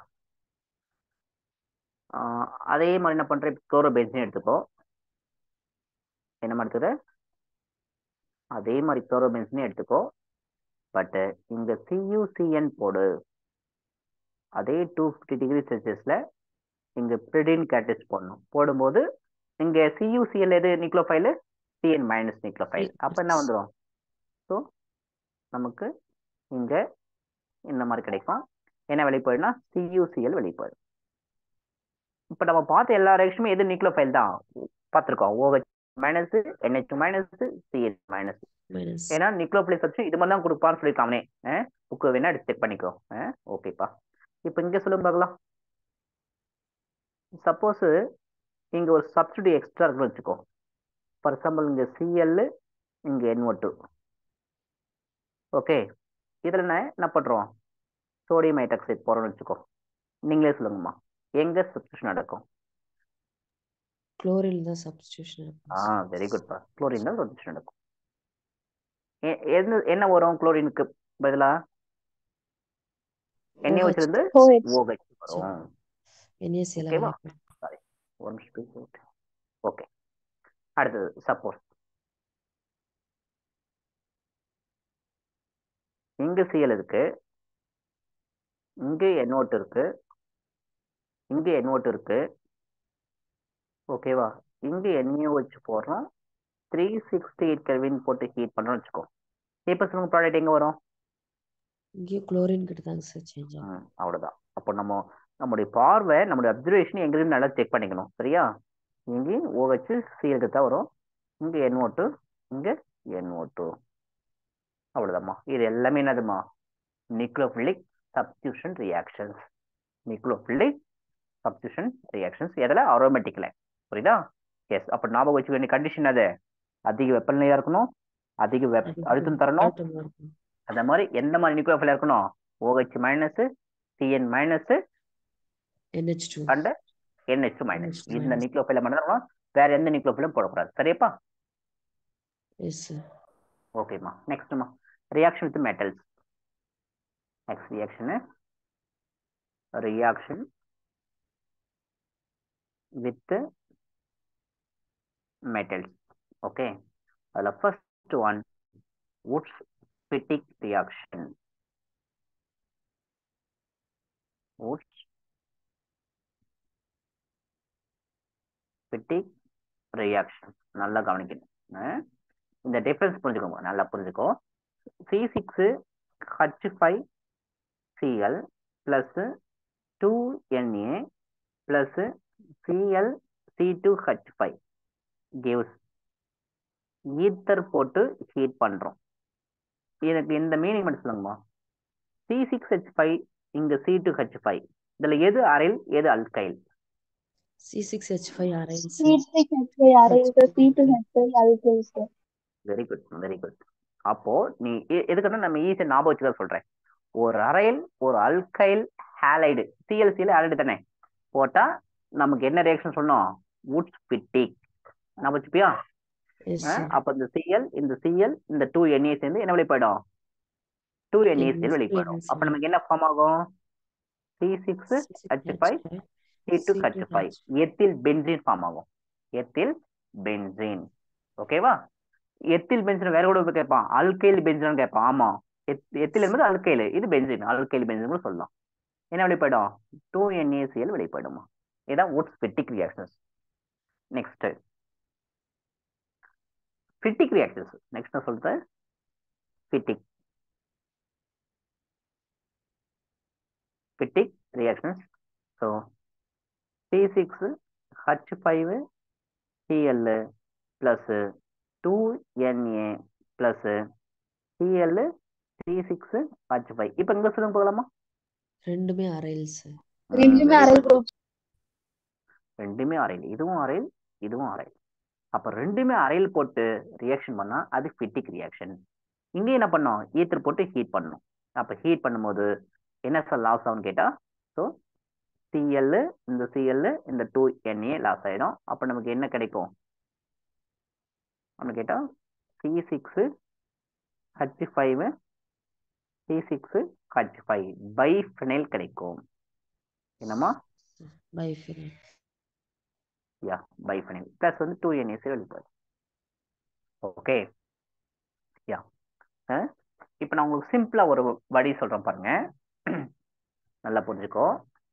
அதே மாதிரி என்ன பண்றேன் குளோரோபென்சின் எடுத்துக்கோ என்ன எடுத்துக்க அதே மாதிரி குளோரோபென்சின் எடுத்துக்கோ பட் இங்க சியூசிஎன் போடு அதே டூ ஃபிஃப்டி டிகிரி செல்சியஸ்ல இங்க பிரிடின் கேட்டஸ் போடணும் போடும்போது இங்க சியூசிஎல் எது நிக்ளோஃபைல் சிஎன் மைனஸ் நிக்ளோஃபைல் அப்ப என்ன வந்துடும் ஸோ நமக்கு இங்க இந்த மாதிரி கிடைக்கும் என்ன வெளியே போயிடும்னா சியூசிஎல் வெளியே போயிடும் இப்போ நம்ம பார்த்த எல்லா ரியாக்ஷனுமே எது நிக்ளோஃபைல் தான் பார்த்துருக்கோம் OH minus NH minus Cl minus
minus.
ஏன்னா நிக்ளோபிளிக் சப்ஸ்டியூட் இது மாதிரி தான் கொடுப்பான்னு சொல்லியிருக்காமனே புக்கு வேணா எடுத்து செக் பண்ணிக்கோ ஓகேப்பா இப்போ இங்க சொல்லுங்க பார்க்கலாம் சப்போஸ் இங்க ஒரு சப்ஸ்டியூட் எக்ஸ்ட்ரா இருக்குன்னு வச்சுக்கோ ஃபார் எக்ஸாம்பிள் இங்க சிஎல் இங்க என்ஓ டூ ஓகே இதில் என்ன என்ன பண்ணுறோம் சோடியம் ஹைட்ராக்சைடு போகிறோம்னு வச்சுக்கோ நீங்களே சொல்லுங்கம்மா எங்கே சப்ஸ்டியூஷன் நடக்கும்
குளோரின் தான் சப்ஸ்டியூஷன்
ஆ வெரி குட்பா குளோரின் தான் சப்ஸ்டியூஷன் நடக்கும் எ- என்ன என்ன வரும் குளோரினுக்கு பதிலா எண்ணெய்
OH.
வச்சிருந்து
OH.
OH வரும்
NaCl
ஓகேவா?
available.
ஒன் ஸ்பீக் ஓகே அடுத்தது சப்போஸ் இங்க சிஎல் இருக்கு இங்க என்ஓட் இருக்கு இங்க என்ஓட் இருக்கு ஓகேவா இங்க என்யூ வச்சு போடுறோம் த்ரீ சிக்ஸ்டி எயிட் கெல்வின் போட்டு ஹீட் பண்ணோம்னு வச்சுக்கோ இப்போ சொல்லுங்க ப்ராடக்ட் எங்க வரும்
இங்கேயும் குளோரின் கிட்ட தாங்க சார் சேஞ்ச் ஆகும்
ம், அவ்வளவுதான் அப்போ நம்ம நம்முடைய பார்வை நம்முடைய அப்சர்வேஷன் எங்கேயும் நல்லா செக் பண்ணிக்கணும் சரியா இங்கேயும் OH சிஎலுக்கு தான் வரும் இங்க என்ஓட்டு இங்க என்ஓட்டு அவ்வளவுதாம்மா இது எல்லாமே என்னதுமா nucleophilic substitution reactions nucleophilic substitution reactions எதில் அரோமேட்டிக்கில் புரியுதா எஸ் அப்போ ஞாபகம் வச்சுக்க வேண்டிய கண்டிஷன் அது அதிக வெப்பநிலையா இருக்கணும் அதிக வெப்
அதிக
அழுத்தம் தரணும்
அழுத்தமா இருக்கும்.
அந்த மாதிரி எந்த மாதிரி நியூக்ளியோஃபில் இருக்கணும் OH minus CN minus
NH2
and NH minus
NH2
இந்த
minus.
நியூக்ளியோஃபில மட்டும் தான் இருக்கணும். வேற எந்த நியூக்ளியோஃபிலும் போடக்கூடாது சரியாப்பா
எஸ் சார்
ஓகேம்மா நெக்ஸ்ட்மா reaction with metals next reaction reaction with metals okay அதில் first one Wurtz Fittig reaction Wurtz Fittig reaction நல்லா கவனிக்கணும் அஹ் இந்த டிஃபரன்ஸ் புரிஞ்சுக்கோங்க நல்லா புரிஞ்சுக்கோ C six H five Cl plus two NA plus Cl C two H five gives ether போட்டு heat பண்ணுறோம் எனக்கு இந்த மீனிங் மட்டும் சொல்லுங்கம்மா சி சிக்ஸ் ஹெச் ஃபைவ் இங்கே சி டூ ஹெச் ஃபைவ் இதில் எது அரைல் எது alkyl
C6H5 aryl sir.
C3H5 aryl sir, C2H5 alkyl sir.
Very good very good அப்போ நீ எ- எதுக்குன்னா நம்ம ஈஸியாக ஞாபகம் வச்சுக்க சொல்றேன் ஒரு அரைல் ஒரு அல்கைல் ஹேலைடு சிஎல்சியில் ஹேலைடு தானே போட்டா நமக்கு என்ன ரியாக்ஷன் சொன்னோம் வுட்ஸ் பிட்டிக் ஞாபகம் வச்சுப்பியா
Yes
ஆ,
sir.
அப்ப இந்த சிஎல் இந்த சிஎல் இந்த டூ என்ஏ சேர்ந்து என்ன வெளியே போயிடும் டூ என்ஏ சேர்ந்து வெளியே போயிடும் அப்ப நமக்கு என்ன ஃபார்ம் ஆகும் C six H five C two H five ethyl benzene form ஆகும் எத்தில் பென்சீன் ஓகேவா எத்தில் பென்சின் வேற கூட போய் கேட்பான் அல்கைல் பென்சின் கேட்பான் ஆமா எத்- எத்தில் என்பது அல்கைல் இது பென்சின் அல்கைல் பென்சின் கூட சொல்லலாம் என்ன வெளியே போயிடும் டூ என்ஏசிஎல் வெளியே போயிடுமா இதான் Wurtz Fittig reactions next Fittig reactions next நான் சொல்றேன் Fittig Fittig reactions so C six H five Cl plus two NA plus Cl C six H five இப்போ இங்கே சொல்லுங்க போகலாமா
ரெண்டுமே aryl sir.
ரெண்டுமே aryl group.
ரெண்டுமே அரைல் இதுவும் அரைல் இதுவும் அரைல் அப்போ ரெண்டுமே அரைல் போட்டு ரியாக்ஷன் பண்ணா அது ஃபிட்டிக் ரியாக்ஷன் இங்கே என்ன பண்ணோம் ஈத்தர் போட்டு ஹீட் பண்ணணும் அப்போ ஹீட் பண்ணும்போது என்ன சார் லாஸ் ஆகும்னு கேட்டா ஸோ சிஎல் இந்த சிஎல் இந்த டூ என்ஏ லாஸ் ஆயிடும் அப்போ நமக்கு என்ன கிடைக்கும் அப்படின்னு கேட்டா C six H five C six H five biphenyl கிடைக்கும் என்னம்மா
Biphenyl.
யா பைஃபனைல் ப்ளஸ் வந்து டூ என்ஏசி வெளிப்பாடு ஓகே யா இப்போ நான் உங்களுக்கு சிம்பிளாக ஒரு வழி சொல்கிறேன் பாருங்க நல்லா புரிஞ்சுக்கோ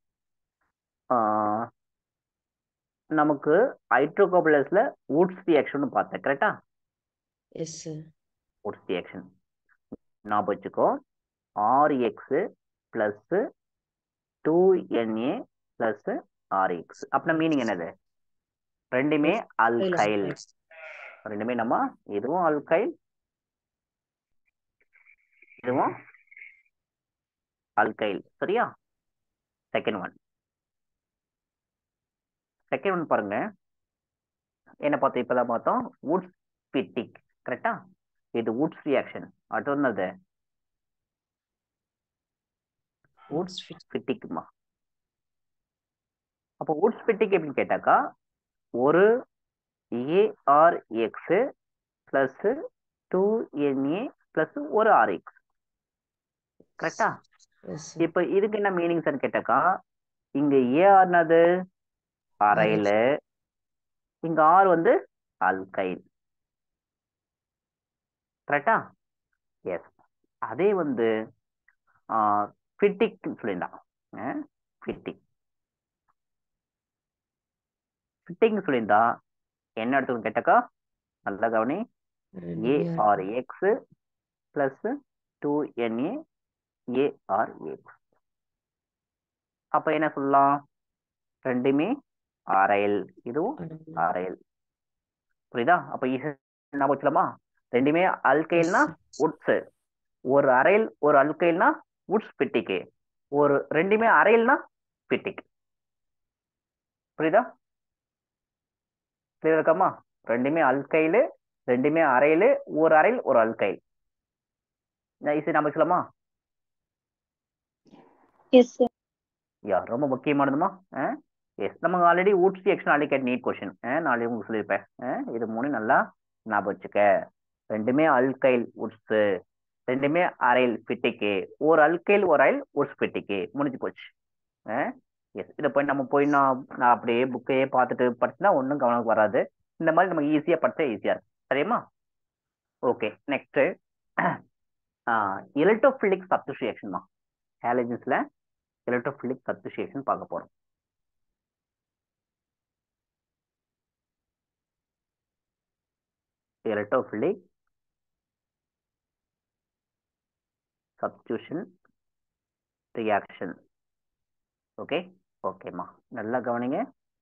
ஆஹ், நமக்கு ஹைட்ரோகோபலஸில் வுட்ஸ் ரியாக்ஷன் பார்த்தேன் கரெக்டா
Yes sir.
வுட்ஸ் ரியாக்ஷன் ஞாபகம் வச்சுக்கோ RX plus two NA plus RX அப்படின்னா மீனிங் என்னது ரெண்டுமே அல்கைல் ரெண்டுமே நம்ம இதுவும் அல்கைல் இதுவும் அல்கைல் சரியா செகண்ட் ஒன் செகண்ட் ஒன் பாருங்க என்ன பார்த்தோம் இப்பதான் பார்த்தோம் வுட்ஸ் பிட்டிக் கரெக்டா இது வுட்ஸ் ரியாக்ஷன் அடுத்து என்னது உட்ஸ் ஃபிட்டிக்குமா அப்போ உட்ஸ் ஃபிட்டிக் எப்படின்னு கேட்டாக்கா ஒரு ARX plus two NA plus ஒரு ஆர்எக்ஸ் கரெக்டா
எஸ்
இப்போ இதுக்கு என்ன மீனிங் சார் கேட்டாக்கா இங்க ஏஆர்னது அரையில இங்க ஆர் வந்து அல்கைல் கரெக்டா எஸ் அதே வந்து ஃபிட்டிக் சொல்லியிருந்தான் ஃபிட்டிக் ஃபிட்டிங் சொல்லியிருந்தா என்ன எடுத்துக்கணும் கேட்டாக்கா நல்லா கவனி ARX plus two NA ARX அப்ப என்ன சொல்லலாம் ரெண்டுமே ஆர்ஐஎல் இதுவும் ஆர்ஐஎல் புரியுதா அப்ப ஈஸி ஞாபகம் வச்சுலாமா ரெண்டுமே அல்கைல்னா உட்ஸ் ஒரு அரைல் ஒரு அல்கைல்னா உட்ஸ் பிட்டிக்கு ஒரு ரெண்டுமே அரைல்னா பிட்டிக் புரியுதா கிளியர் இருக்காமா ரெண்டுமே அல்கைலு ரெண்டுமே அரைலு ஒரு அரைல் ஒரு அல்கைல் ஈஸி ஞாபகம் வச்சுலாமா
எஸ் சார்
யா ரொம்ப முக்கியமானதுமா எஸ் நம்ம ஆல்ரெடி ஊட்ஸ் எக்ஷன் அலிகேட் நீட் கொஷின் நாளைக்கு உங்களுக்கு சொல்லியிருப்பேன் அஹ் இது மூணு நல்லா ஞாபகம் வச்சுக்க ரெண்டுமே அல்கைல் உட்ஸ் ரெண்டுமே அரைல் ஃபிட்டிக்கு ஒரு அல்கைல் ஒரு அரைல் உட்ஸ் ஃபிட்டிக்கு முடிஞ்சு போச்சு எஸ் இதை போய் நம்ம போய் நான் நான் அப்படியே புக்கையே பார்த்துட்டு படிச்சுனா ஒன்றும் கவனம் வராது இந்த மாதிரி நம்ம ஈஸியாக படிச்சா ஈஸியாக இருக்கும் சரியுமா ஓகே நெக்ஸ்ட்டு எலக்ட்ரோஃபிலிக் சப்ஸ்டியூஷன்மா ஹேலஜன்ஸில் எலக்ட்ரோஃபிலிக் சப்ஸ்டியூஷன் பார்க்க போகிறோம் electrophilic substitution reaction ஓகே ஓகேம்மா நல்லா கவனிங்க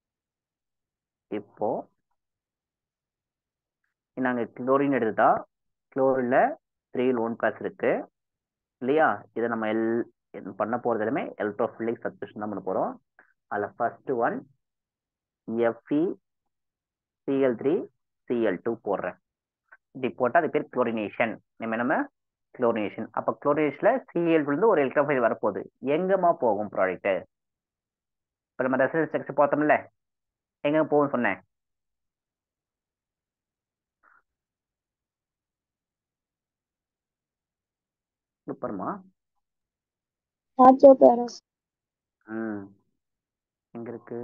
இப்போ நாங்க குளோரின் எடுத்துட்டா குளோரின்ல த்ரீ லோன் பிளஸ் இருக்கு இல்லையா இதை நம்ம எல் என்ன பண்ண போறது எல்லாமே எலக்ட்ரோஃபிலிக் சப்ஸ்டியூஷன் தான் பண்ண போறோம் அதில் first one FE CL three CL two போடுறேன் இப்படி போட்டால் அது பேர் குளோரினேஷன் நம்ம நம்ம குளோரினேஷன் அப்போ குளோரினேஷனில் சிஎல் இருந்து ஒரு எலக்ட்ரோஃபைல் வரப்போகுது எங்கம்மா போகும் ப்ராடக்ட்டு இப்போ நம்ம ரெசல்ட் ஸ்ட்ரக்சர் பார்த்தோம்ல எங்க போகும் சொன்னேன் சூப்பர்மா
ஆச்சோ பேரஸ்
ம் எங்க இருக்கு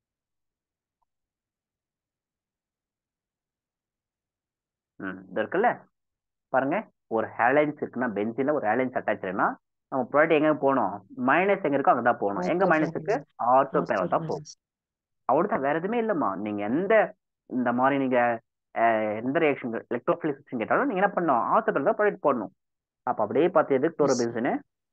ம் இது இருக்குல்ல பாருங்க ஒரு ஹேலைன்ஸ் இருக்குன்னா பென்சில ஒரு ஹேலைன்ஸ் அட்டாச் இருக்குன்னா நம்ம ப்ராடக்ட் எங்க போகணும் மைனஸ் எங்க இருக்கோ அங்க தான் போகணும் எங்க மைனஸ் இருக்கு ஆர்த்தோ பேரல் தான் போகும் அவ்வளவுதான் வேற எதுவுமே இல்லம்மா நீங்க எந்த இந்த மாதிரி நீங்க அஹ், எந்த ரியாக்ஷன் எலக்ட்ரோஃபிலிக்ஸ் கேட்டாலும் நீங்க என்ன பண்ணணும் ஆர்த்தோ பேரல் தான் ப்ராடக்ட் போடணும் அப்ப அப்படியே பார்த்து எது குளோரோபென்சின்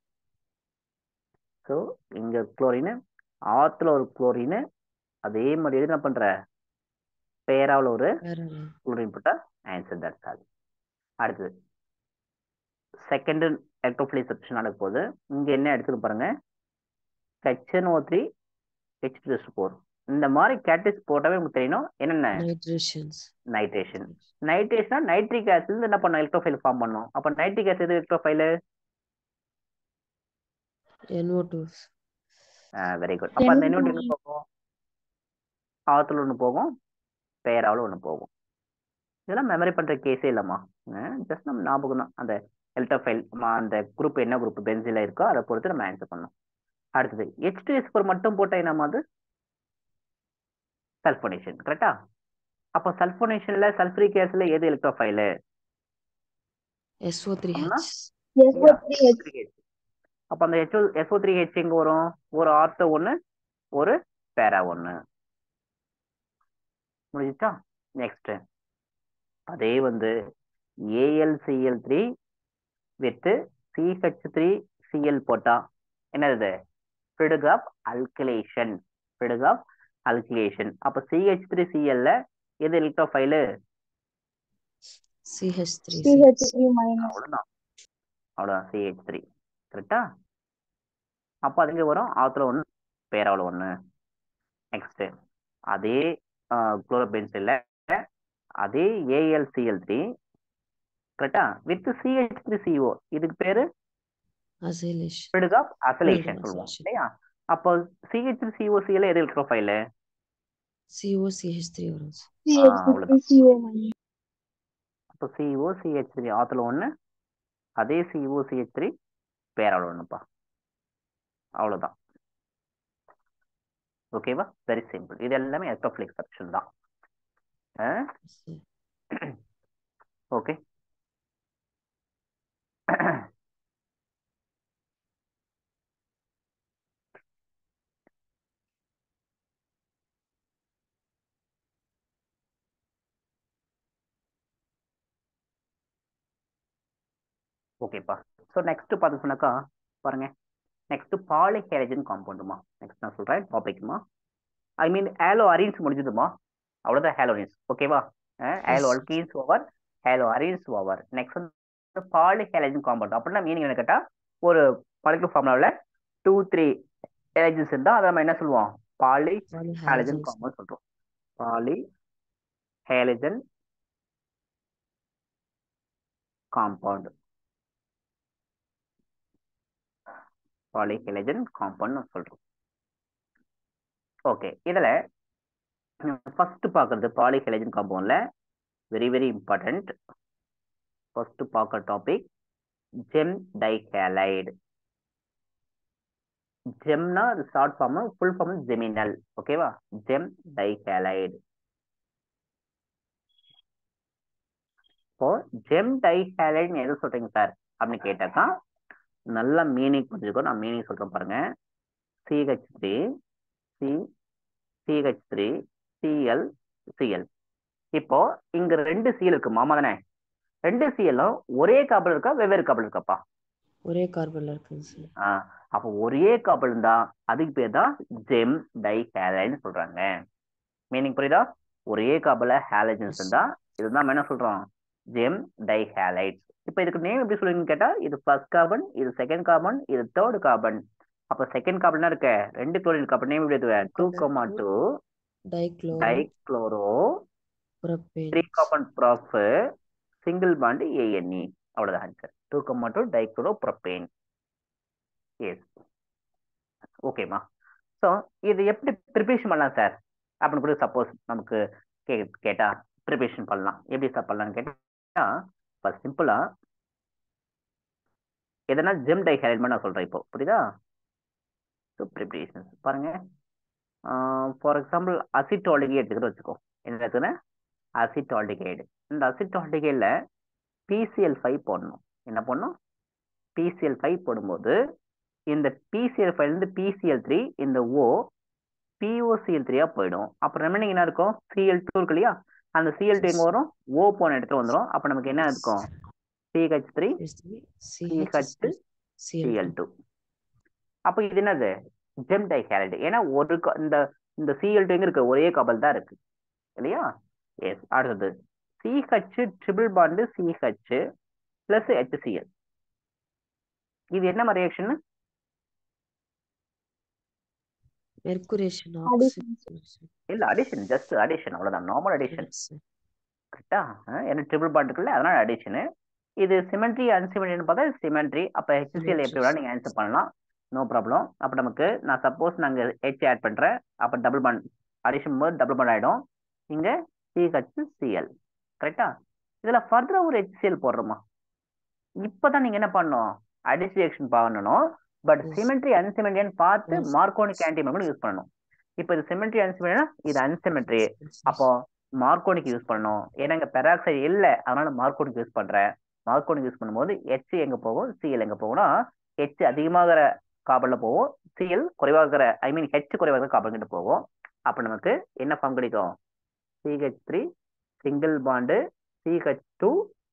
ஸோ இங்க குளோரின் ஆத்துல ஒரு குளோரின் அதே மாதிரி எது என்ன பண்ற பேராவில் ஒரு குளோரின் போட்டா ஆன்சர் தட்ஸ் ஆல் அடுத்தது செகண்ட் எலக்ட்ரோஃபிலிக் சப்ஸ்டியூஷன் நடக்க போகுது இங்க என்ன எடுத்துட்டு பாருங்க HNO three H two four இந்த மாதிரி கேட்டஸ் போட்டாவே உங்களுக்கு தெரியணும் என்னென்ன
நைட்ரேஷன்ஸ்
நைட்ரேஷன் நைட்ரேஷனா நைட்ரிக் ஆசிட் என்ன பண்ணும் எலக்ட்ரோஃபைல் ஃபார்ம் பண்ணும் அப்ப நைட்ரிக் ஆசிட் எது electrophile
NO two
very good அப்ப அந்த இன்னொன்று எங்க போகும் ஆத்துல ஒன்று போகும் பேராவில் ஒன்று போகும் இதெல்லாம் மெமரி பண்ற கேஸே இல்லம்மா ஜஸ்ட் நம்ம ஞாபகம் தான் அந்த எல்டோஃபைல் அந்த குரூப் என்ன குரூப் பென்சில இருக்கோ அதை பொறுத்து நம்ம ஆன்சர் பண்ணணும் அடுத்தது ஹெச் டூ எஸ் ஃபோர் மட்டும் போட்டா என்னமா அது சல்ஃபோனேஷன் கரெக்டா அப்போ சல்ஃபோனேஷன்ல சல்ஃபரிக் ஆசிட்ல எது எலக்ட்ரோஃபைல்
SO த்ரீ
ஆமா.
எஸ் ஓ த்ரீ ஹெச்
அப்ப அந்த ஹெச்ஓ எஸ்ஓ த்ரீ ஹெச் எங்க வரும் ஒரு ஆர்த்தோ ஒன்று ஒரு பேரா ஒன்று முடிஞ்சிச்சா நெக்ஸ்ட் அதே வந்து ALCL three with CH three CL போட்டா என்னது ஃபிடுக் ஆஃப் அல்கிலேஷன் ஃபிடுக் ஆஃப் அல்கிலேஷன் அப்போ சிஹெச் த்ரீ சிஎல்ல எது electrophile
CH three
CH three minus
அவ்வளோதான் அவ்வளோதான் சிஹெச் த்ரீ கரெக்டா அப்போ அது எங்கே வரும் ஆத்துல ஒன்று பேராவில் ஒன்று நெக்ஸ்ட் அதே குளோரோபென்சில் அதே ஏஎல்சிஎல் த்ரீ கரெக்டா வித் சிஹெச் த்ரீ சிஓ இதுக்கு பேரு
acylation
spread of acylation
Spread of
சொல்லுவோம்
acylation.
இல்லையா அப்போ சிஹெச் சிஓசியில் எது இருக்கிற ஃபைலு
சிஓ சிஹெச் த்ரீ வரும் சார்
CH
அவ்வளவுதான்.
CO minus.
அப்போ சிஓ சிஹெச் த்ரீ ஆத்துல ஒன்று அதே சிஓ சிஹெச் த்ரீ பேராவில் ஒன்றுப்பா அவ்வளோதான் ஓகேவா வெரி சிம்பிள் இது எல்லாமே எலக்ட்ரோஃபிலிக் சப்ஷன் தான்
சார்
ஓகே ஓகேப்பா ஸோ நெக்ஸ்ட் பார்த்து சொன்னாக்கா பாருங்க நெக்ஸ்ட் பாலிஹேலஜன் காம்பவுண்டுமா நெக்ஸ்ட் நான் சொல்றேன் டாபிக்மா ஐ மீன் ஹேலோ அரீன்ஸ் முடிஞ்சதுமா அவ்வளோதான் ஹேலோ அரீன்ஸ் ஓகேவா halo
Yes.
Alkenes over halo arenes over next வந்து பாலிஹேலஜன் காம்பவுண்ட் அப்படின்னா மீனிங் என்ன கேட்டா ஒரு மாலிகுலர் ஃபார்முலாவில் டூ த்ரீ ஹேலஜன்ஸ் இருந்தால் அதை நம்ம என்ன சொல்லுவோம் பாலி ஹேலஜன்
பாலிஹாலஜன்
காம்பவுண்ட் சொல்றோம் poly halogen compound polyhalogen compound சொல்றோம் ஓகே இதுல ஃபர்ஸ்ட் பார்க்கறது பாலிஹேலஜன் காம்பவுண்ட்ல வெரி வெரி இம்பார்ட்டன்ட் ஃபர்ஸ்ட் பார்க்குற டாபிக் ஜெம் டைஹேலைடு ஜெம்னா short form full form geminal ஓகேவா ஜெம் டைஹேலைடு இப்போ ஜெம் டைஹேலைடுன்னு எது சொல்றீங்க சார் அப்படின்னு கேட்டாக்கா நல்ல மீனிங் புரிஞ்சுக்கோ நான் மீனிங் சொல்றேன் பாருங்க CH three C CH three CL CL இப்போ இங்க ரெண்டு சிஎல் இருக்கு மாமா தானே ரெண்டு சிஎல்லும் ஒரே காப்பல் இருக்கா வெவ்வேறு காப்பல் இருக்காப்பா
ஒரே கார்பன்ல இருக்குங்க சார்
ஆ அப்போ ஒரே காப்பல் இருந்தா அதுக்கு பேர் தான் ஜெம் டை ஹேலைன்னு சொல்றாங்க மீனிங் புரியுதா ஒரே காப்பல ஹேலஜன்ஸ் இருந்தா இதுதான் நம்ம என்ன சொல்றோம் ஜெம் டை ஹேலைட்ஸ் இப்போ இதுக்கு நேம் எப்படி சொல்லுவீங்கன்னு கேட்டா இது ஃபர்ஸ்ட் கார்பன் இது செகண்ட் கார்பன் இது தேர்ட் கார்பன் அப்ப செகண்ட் கார்பன் இருக்க ரெண்டு குளோரின் கார்பன் நேம் எப்படி எழுதுவேன் two comma two
dichloro
dichloro
propane
three carbon prop single bond ANE அவ்வளவுதான் answer two comma two dichloro propane yes ஓகேம்மா ஸோ இது எப்படி ப்ரிப்பரேஷன் பண்ணலாம் சார் அப்படின்னு கூட சப்போஸ் நமக்கு கே கேட்டா ப்ரிப்பரேஷன் பண்ணலாம் எப்படி சார் பண்ணலாம்னு கேட்டா இப்போ சிம்பிளா எதனா ஜெம் டை ஹேரல்மெண்ட் நான் சொல்றேன் இப்போ புரியுதா ஸோ ப்ரிப்பரேஷன்ஸ் பாருங்க ஃபார் எக்ஸாம்பிள் அசிட்டாலிகை எடுத்துக்கிட்டு வச்சுக்கோ என்ன இருக்குன்னு அசிட்டால்டிகைடு இந்த அசிட்டால்டிகைடில் பிசிஎல் ஃபைவ் போடணும் என்ன பண்ணணும் பிசிஎல் ஃபைவ் போடும்போது இந்த பிசிஎல் ஃபைவ்லேருந்து பிசிஎல் த்ரீ இந்த ஓ பிஓசிஎல் த்ரீயாக போயிடும் அப்போ ரெமெண்டிங் என்ன இருக்கும் சிஎல் டூ இருக்கு இல்லையா அந்த சிஎல் டூ எங்கே வரும் ஓ போன இடத்துல வந்துடும் அப்போ நமக்கு என்ன இருக்கும் CH three
CH
CH
CL
CL two அப்போ இது என்னது ஜெம் டைஹேலைடு ஏன்னா ஒரு க- இந்த இந்த சிஎல் டூ எங்க இருக்கு ஒரே கபல் தான் இருக்கு இல்லையா எஸ் அடுத்தது CH triple bond CH plus HCL இது என்ன ரியாக்ஷன்
மெர்குரேஷன்
Addition.
ஆக்சிஜன்
இல்ல அடிஷன் ஜஸ்ட் அடிஷன் அவ்வளவுதான் நார்மல் அடிஷன்
சார்
கரெக்டா ஏன்னா ட்ரிபிள் பாண்ட் இருக்குல்ல அதனால அடிஷனு இது சிமெண்ட்ரி அன்சிமெண்ட்ரின்னு பார்த்தா சிமெண்ட்ரி அப்போ ஹெச்சிஎல் எப்படி வேணாலும் நீங்கள் ஆன்சர் பண்ணலாம் நோ ப்ராப்ளம் அப்போ நமக்கு நான் சப்போஸ் நாங்கள் ஹெச் ஆட் பண்ணுறேன் அப்போ டபுள் பாண்ட் அடிஷன் போது டபுள் பாண்ட் ஆகிடும் இங்கே சிஹெச் சிஎல் கரெக்டா இதில் ஃபர்தராக ஒரு ஹெச்சிஎல் போடுறோமா இப்போ தான் நீங்கள் என்ன பண்ணணும் அடிஷன் ரியாக்ஷன் பண்ணணும் பட்
Yes.
சிமெண்ட்ரி அன்சிமெண்ட்ரின்னு பார்த்து
Yes.
மார்க்கோனிக் ஆன்டிமெண்ட் யூஸ் பண்ணணும் இப்போ இது சிமெண்ட்ரி அன்சிமெண்ட்ரினா இது அன்சிமெண்ட்ரி அப்போ மார்க்கோனிக் யூஸ் பண்ணணும் ஏன்னா இங்க பெராக்சைடு இல்லை அதனால மார்க்கோனிக் யூஸ் பண்றேன் மார்க்கோனிக் யூஸ் பண்ணும்போது ஹெச் எங்க போகும் சிஎல் எங்க போகும்னா ஹெச் அதிகமாகிற கார்பன்ல போகும் சிஎல் குறைவாகிற ஐ மீன் ஹெச் குறைவாகிற கார்பன் கிட்ட போகும் அப்ப நமக்கு என்ன ஃபார்ம் கிடைக்கும் CH three single bond CH two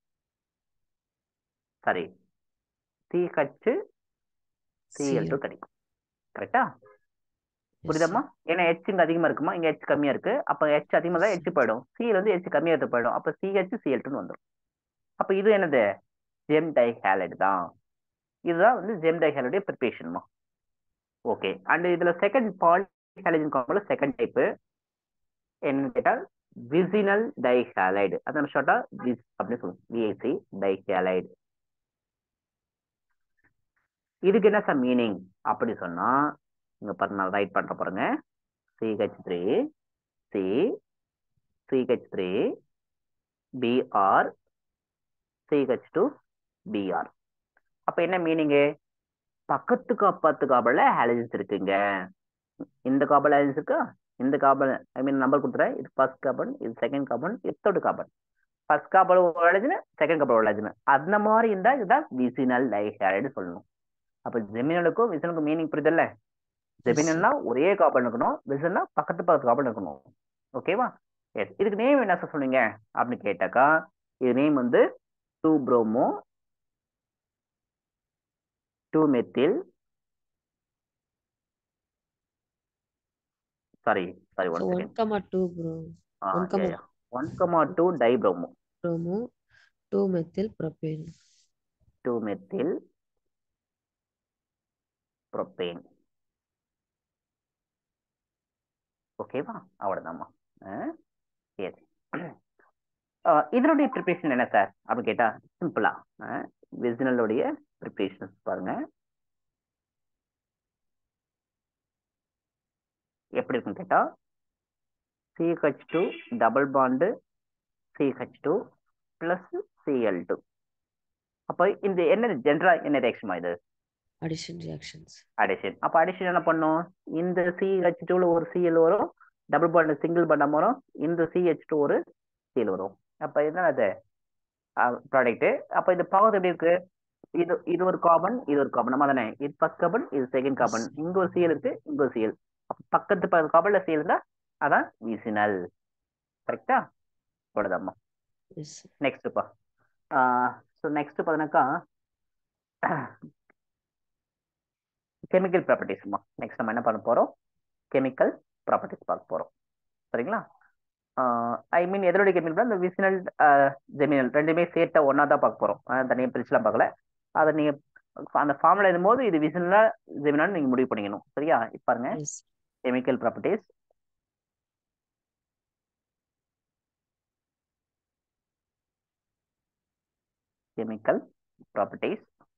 sorry CH CL two கிடைக்கும் கரெக்டா புரியுதாம்மா ஏன்னா ஹெச் இங்க அதிகமா இருக்குமா இங்க ஹெச் கம்மியா இருக்கு அப்ப ஹெச் அதிகமா தான் ஹெச் போயிடும் சிஎல் வந்து ஹெச் கம்மியா எடுத்து போயிடும் அப்ப சிஹெச் சிஎல் டூன்னு வந்துடும் அப்ப இது என்னது ஜெம் டை ஹேலைடு தான் இதுதான் வந்து ஜெம் டை ஹேலைடைய ப்ரிப்பரேஷன்மா ஓகே அண்ட் இதுல செகண்ட் பாலி ஹேலஜன் காம்பவுண்ட்ல செகண்ட் டைப் என்னன்னு கேட்டால் விசினல் டை ஹேலைடு அதான் ஷார்ட்டா விஸ் அப்படின்னு சொல்லுவோம் விஐசி டை ஹேலைடு இதுக்கு என்ன சார் மீனிங் அப்படி சொன்னா இங்க பாருங்க நான் ரைட் பண்ற பாருங்க CH three C CH three BR CH two BR அப்ப என்ன மீனிங்கு பக்கத்து பத்து காபல்ல ஹாலஜன்ஸ் இருக்குங்க இந்த காபல் ஹாலஜன்ஸ் இருக்கா இந்த காபல் ஐ மீன் நம்பர் கொடுத்துறேன் இது ஃபர்ஸ்ட் கார்பன் இது செகண்ட் கார்பன் இது தேர்ட் கார்பன் ஃபர்ஸ்ட் கார்பன் ஒரு ஹாலஜன் செகண்ட் கார்பன் ஒரு ஹாலஜன் அந்த மாதிரி இருந்தா இதுதான் விசினல் டைஹைடு சொல்லணும் அப்ப ஜெமினலுக்கும் விசனுக்கும் மீனிங் புரியுதுல்ல ஜெமினல்னா ஒரே கார்பன் இருக்கணும் விசன்னா பக்கத்து பக்கத்து கார்பன் இருக்கணும் ஓகேவா எஸ் இதுக்கு நேம் என்ன சார் சொன்னீங்க அப்படின்னு கேட்டாக்கா இது நேம் வந்து two bromo two methyl sorry sorry one
one
second
comma two bro one comma
one comma two dibromo
bromo two methyl propane
two methyl propane ஓகேவா அவ்வளவுதாம்மா எஸ் இதனுடைய ப்ரிப்பரேஷன் என்ன சார் அப்படின்னு கேட்டா சிம்பிளா விசினலுடைய ப்ரிப்பரேஷன்ஸ் பாருங்க எப்படி இருக்குன்னு கேட்டா CH two double bond CH two plus CL two அப்போ இந்த என்ன ஜென்ரலா என்ன ரியாக்ஷன் இது
அடிஷன் ரியாக்ஷன்ஸ்
அடிஷன் அப்போ அடிஷன் என்ன பண்ணும் இந்த சிஹெச் டூல ஒரு சிஎல் வரும் டபுள் பாண்ட் சிங்கிள் பாண்ட் வரும் இந்த சிஹெச் டூ ஒரு சிஎல் வரும் அப்போ என்ன அது ப்ராடக்ட் அப்போ இந்த பவர் எப்படி இருக்கு இது இது ஒரு கார்பன் இது ஒரு கார்பன் நம்ம தானே இது ஃபர்ஸ்ட் கார்பன் இது செகண்ட் கார்பன் இங்க ஒரு சிஎல் இருக்கு இங்க ஒரு சிஎல் பக்கத்து பக்கத்து கார்பன்ல சிஎல் இருந்தா அதான் விசினல் கரெக்டா அவ்வளோதாம்மா
எஸ்
நெக்ஸ்ட்ப்பா ஸோ நெக்ஸ்ட் பார்த்தீங்கன்னாக்கா கெமிக்கல் ப்ராப்பர்ட்டிஸ்மா நெக்ஸ்ட் நம்ம என்ன பண்ண போறோம் கெமிக்கல் ப்ராப்பர்ட்டிஸ் பார்க்க போறோம் சரிங்களா ஐ மீன் எதனுடைய கெமிக்கல் இந்த விசினல் ஜெமினல் ரெண்டுமே சேர்த்தா ஒன்னா தான் பார்க்க போறோம் அஹ் தனியாக பிரிச்சுலாம் பார்க்கல அதை நீங்க அந்த ஃபார்முலா எழுதும்போது இது விசினலா ஜெமினல் நீங்க முடிவு பண்ணிக்கணும் சரியா இப்ப பாருங்க
yes
chemical properties chemical properties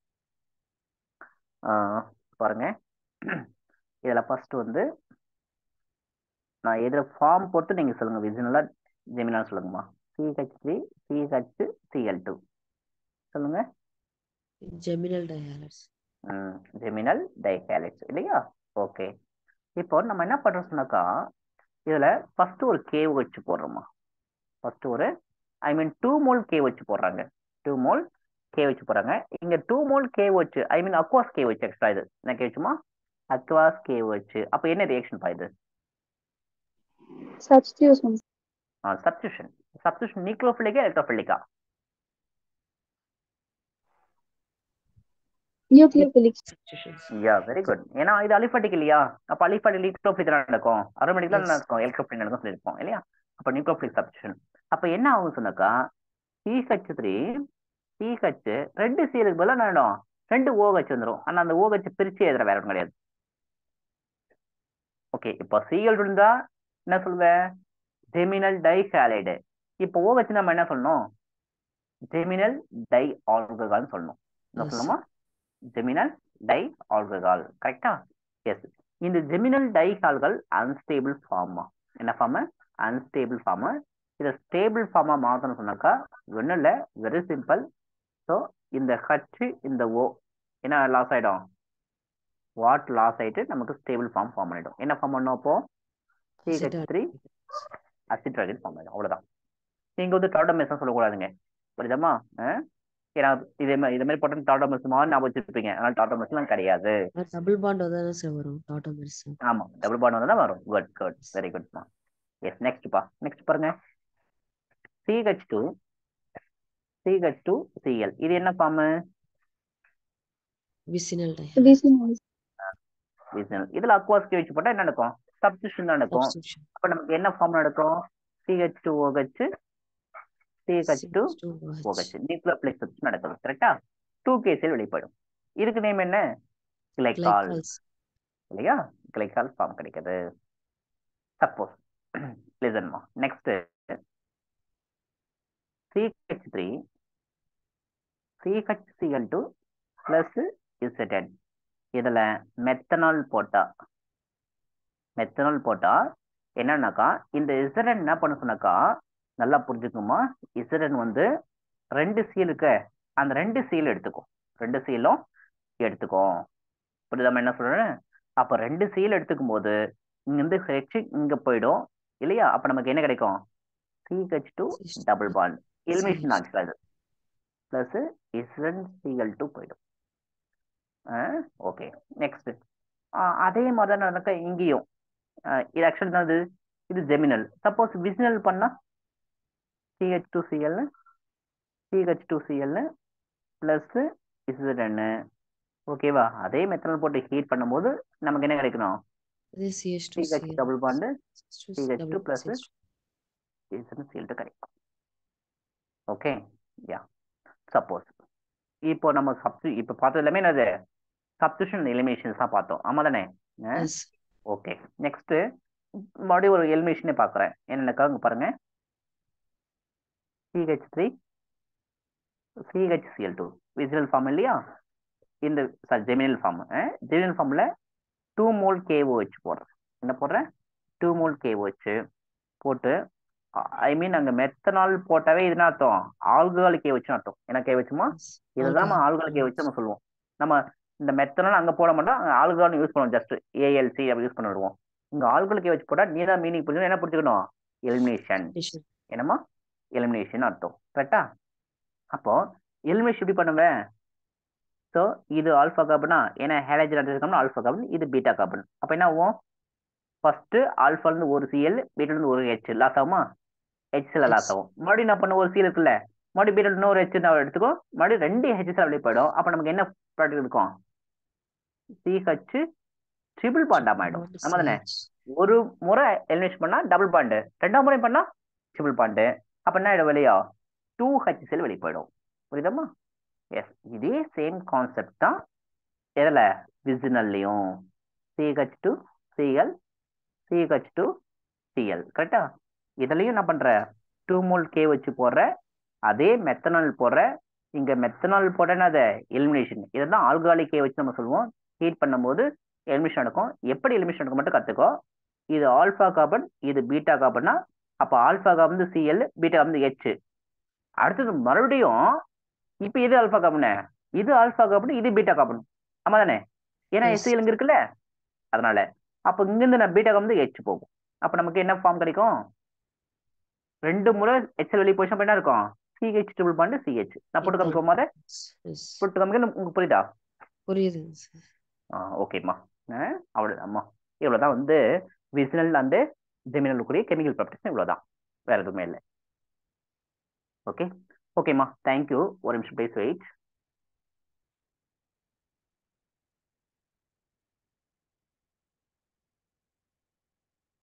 ஆஹ் பாருங்க இதுல ஃபர்ஸ்ட் வந்து நான் எதுல ஃபார்ம் போட்டு நீங்க சொல்லுங்க விஜினலா ஜெமினா சொல்லுங்கம்மா CH three CH CL two சொல்லுங்க
ஜெமினல் டயாலஸ்
ஜெமினல் டைகாலிக்ஸ் இல்லையா ஓகே இப்போ நம்ம என்ன பண்றோம் சொன்னாக்கா இதுல ஃபர்ஸ்ட் ஒரு கேவ் வச்சு போடுறோமா ஃபர்ஸ்ட் ஒரு ஐ மீன் டூ மோல் கேவ் வச்சு போடுறாங்க டூ மோல் கே வச்சு போறாங்க இங்க டூ மோல் கே வச்சு ஐ மீன் அக்வாஸ் கே வச்சு எக்ஸ்ட்ரா இது என்ன கே வச்சுமா அக்வாஸ் கே வச்சு அப்ப என்ன ரியாக்ஷன் பா இது
Substitution.
சப்ஸ்டியூஷன் சப்ஸ்டியூஷன் நியூக்ளோஃபிலிக்கா எலக்ட்ரோஃபிலிக்கா
Nucleophilic.
Substitutions
yeah very good ஏன்னா இது அலிஃபாட்டிக் இல்லையா அப்ப அலிஃபாட்டிக் நியூக்ளோஃபிலிக் தான் நடக்கும் அரோமேட்டிக் தான்
Yes.
நடக்கும் எலக்ட்ரோஃபிலிக் நடக்கும் சொல்லியிருப்போம் இல்லையா அப்ப நியூக்ளோஃபிலிக் சப்ஸ்டியூஷன் அப்ப என்ன ஆகும் சொன்னாக்கா சிஹெச் த்ரீ சிஹெச் ரெண்டு சீலுக்கு பதிலாக என்ன ஆயிடும் ரெண்டு ஓஹெச் வந்துடும் ஆனா அந்த ஓஹெச் பிரிச்சு எழுதுற வேற ஒன்றும் கிடையாது ஓகே இப்போ சிஎல் இருந்தா என்ன சொல்லுவேன் ஜெமினல் டை ஹாலைடு இப்போ ஓஹெச் நம்ம என்ன சொல்லணும் ஜெமினல் டை ஆல்கஹால்னு சொல்லணும் என்ன
Yes.
சொல்லணுமா ஜெமினல் டை ஆல்கஹால் கரெக்டா எஸ் இந்த ஜெமினல் டைகால்கள் அன்ஸ்டேபிள் ஃபார்ம் என்ன ஃபார்ம் அன்ஸ்டேபிள் ஃபார்ம் இதை ஸ்டேபிள் ஃபார்மா மாத்தணும் சொன்னாக்கா ஒன்றும் இல்லை வெரி சிம்பிள் ஸோ இந்த ஹச் இந்த ஓ என்ன லாஸ் ஆயிடும் வாட் லாஸ் ஆயிட்டு நமக்கு ஸ்டேபிள் ஃபார்ம் ஃபார்ம் பண்ணிடும் என்ன ஃபார்ம் பண்ணோம் அப்போ சிஹெச் த்ரீ அசிட்ராஜன் ஃபார்ம் ஆயிடும் அவ்வளவுதான் நீங்க வந்து டாட்டோமெஸ் சொல்லக்கூடாதுங்க புரியுதாம்மா அஹ்? ஏன்னா இதே மாதிரி இதே மாதிரி போட்டு டாட்டோமெஸ் மாதிரி ஞாபகம் வச்சிருப்பீங்க அதனால டாட்டோமெஸ்லாம் கிடையாது
டபுள் பாண்ட் தானே சார் வரும் டாட்டா மெடிசன்
ஆமா டபுள் பாண்ட் வந்தா வரும் குட் குட் வெரி குட்மா எஸ் நெக்ஸ்ட் பா நெக்ஸ்ட் பாருங்க CH two CH two CL இது என்ன ஃபார்ம்
விசினல் டை
Vicinal.
இதுல அக்வாஸ்கி வச்சு போட்டா என்ன நடக்கும் சப்ஸ்டியூஷன் தான் நடக்கும்
சப்ஸ்டியூஷன்
அப்ப நமக்கு என்ன ஃபார்ம் நடக்கும் CH two OH CH two OH nucleophilic substitution நடக்கும் கரெக்டா டூ கேஸில் வெளிப்படும் இதுக்கு நேம் என்ன கிளைகால் இல்லையா கிளைகால் ஃபார்ம் கிடைக்குது சப்போஸ் லிசன்மா next CH3 CHCl2 plus ZN இதுல மெத்தனால் போட்டா மெத்தனால் போட்டா என்னன்னாக்கா இந்த இசரன் என்ன பண்ண சொன்னாக்கா நல்லா புரிஞ்சுக்குமா இசரன் வந்து ரெண்டு சீல் இருக்க அந்த ரெண்டு சீல் எடுத்துக்கும் ரெண்டு சீலும் எடுத்துக்கும் புரியுதாம என்ன சொல்றேன் அப்ப ரெண்டு சீல் எடுத்துக்கும் போது இங்க இருந்து ஹெச் இங்க போயிடும் இல்லையா அப்ப நமக்கு என்ன கிடைக்கும் CH two double bond elimination ஆக்சுவலா இது பிளஸ் இசரன் சிஎல் டூ போயிடும் ஓகே நெக்ஸ்ட் அதே மாதிரி தான் நடக்க இங்கேயும் அஹ் இது ஆக்சுவலி என்னது இது ஜெமினல் சப்போஸ் விசினல் பண்ணா CH two CL CH two CL plus இசரன்னு ஓகேவா அதே மெத்தனால் போட்டு ஹீட் பண்ணும்போது நமக்கு என்ன கிடைக்கணும்
இது CH two
CH double bond CH2
double
plus
plus
இசரன் சிஎல் கிடைக்கும் ஓகே யா சப்போஸ் இப்போ நம்ம சப்ஸ்டி இப்போ பார்த்தது எல்லாமே என்னது சப்ஸ்டியூஷன் எலிமினேஷன்ஸ் தான் பார்த்தோம் ஆமா தானே
எஸ்
ஓகே நெக்ஸ்ட் மறுபடியும் ஒரு எலிமினேஷனே பார்க்குறேன் என்னென்னக்கா இங்க பாருங்க CH three CHCL two vicinal form இல்லையா இந்த சாரி ஜெமினல் ஃபார்ம் ஜெமினல் ஃபார்மில் டூ மோல் கேஓ வச்சு போடுறேன் என்ன போடுறேன் டூ மோல் கேஓ வச்சு போட்டு ஐ மீன் அங்கே மெத்தனால் போட்டாவே இது என்ன அர்த்தம் ஆல்கஹால் கே வச்சுன்னு அர்த்தம் என்ன கே வச்சுமா இதுதான் நம்ம ஆல்கஹால் கே வச்சு நம்ம சொல்லுவோம் நம்ம இந்த மெத்தனால் அங்கே போட மாட்டோம் அங்கே ஆல்கஹால் யூஸ் பண்ணுவோம் ஜஸ்ட் ஏஎல்சி அப்படி யூஸ் பண்ணி விடுவோம் இங்கே ஆல்கஹால் கே வச்சு போட்டால் நீ தான் மீனிங் புரிஞ்சு என்ன புரிஞ்சுக்கணும் எலிமினேஷன் என்னம்மா எலிமினேஷன் அர்த்தம் கரெக்டா அப்போ எலிமினேஷன் எப்படி பண்ணுவேன் ஸோ இது ஆல்ஃபா கார்பனா ஏன்னா ஹேலஜன் எடுத்துக்கோம்னா ஆல்ஃபா கார்பன் இது பீட்டா கார்பன் அப்போ என்ன ஆகும் ஃபர்ஸ்ட் ஆல்ஃபாலேருந்து ஒரு சிஎல் பீட்டாலேருந்து ஒரு ஹெச் லாஸ் ஆகுமா ஹெச்ல லாஸ் ஆகும் மறுபடியும் என்ன பண்ண ஒரு சிஎல் இருக்குல்ல மறுபடியும் பீட்டா இன்னொரு ஹெச் நான் எடுத்துக்கோ மறுபடியும் ரெண்டு ஹெச்எஸ் அப்படியே போயிடும் அப்போ நமக்கு என்ன ப்ராடக்ட் இருக்கும் சிஹெச் ட்ரிபிள் பாண்டாம் ஆயிடும் நம்ம தானே ஒரு முறை எலிமினேஷன் பண்ணா டபுள் பாண்டு ரெண்டாம் முறை பண்ணா ட்ரிபிள் பாண்டு அப்ப என்ன ஆயிடும் வெளியா டூ ஹெச் செல் வெளியே போயிடும் புரியுதாம்மா எஸ் இதே சேம் கான்செப்ட் தான் எதில் விசினல்லையும் CH two CL CH two CL கரெக்டா இதுலயும் என்ன பண்ற டூ மோல் கே வச்சு போடுற அதே மெத்தனால் போடுற இங்க மெத்தனால் போட்டேன்னா அதை எலிமினேஷன் இதை தான் ஆல்காலிக் கே வச்சு நம்ம சொல்லுவோம் ஹீட் பண்ணும்போது எலிமினேஷன் நடக்கும் எப்படி எலிமினேஷன் நடக்கும் மட்டும் கத்துக்கோ இது ஆல்ஃபா கார்பன் இது பீட்டா கார்பன்னா அப்ப ஆல்ஃபா கார்பன் வந்து சிஎல் பீட்டா கார்பன் ஹெச் அடுத்தது மறுபடியும் இப்ப இது ஆல்ஃபா கார்பன் இது ஆல்ஃபா கார்பன் இது பீட்டா கார்பன் ஆமா தானே ஏன்னா
Yes.
எஸ்சிஎல் இங்க இருக்குல்ல அதனால அப்ப இங்கிருந்து நான் பீட்டா கார்பன் ஹெச் போகும் அப்ப நமக்கு என்ன ஃபார்ம் கிடைக்கும் ரெண்டு முறை ஹெச்எல் வெளியே போயிடுச்சு அப்ப என்ன இருக்கும் சிஹெச் ட்ரிபிள் பாண்டு சிஹெச் நான் போட்டு காமிக்கும் போது போட்டு காமிக்க உங்களுக்கு புரியுதா
புரியுதுங்க சார்
ஆ ஓகேம்மா அவ்வளோதாம்மா இவ்வளோதான் வந்து விசினல் அண்டு ஜெமினல் கூடிய கெமிக்கல் ப்ராப்பர்ட்டிஸ் இவ்வளோதான் வேற எதுவுமே இல்லை ஓகே ஓகேம்மா தேங்க்யூ ஒரு நிமிஷம் ப்ளீஸ் வெயிட்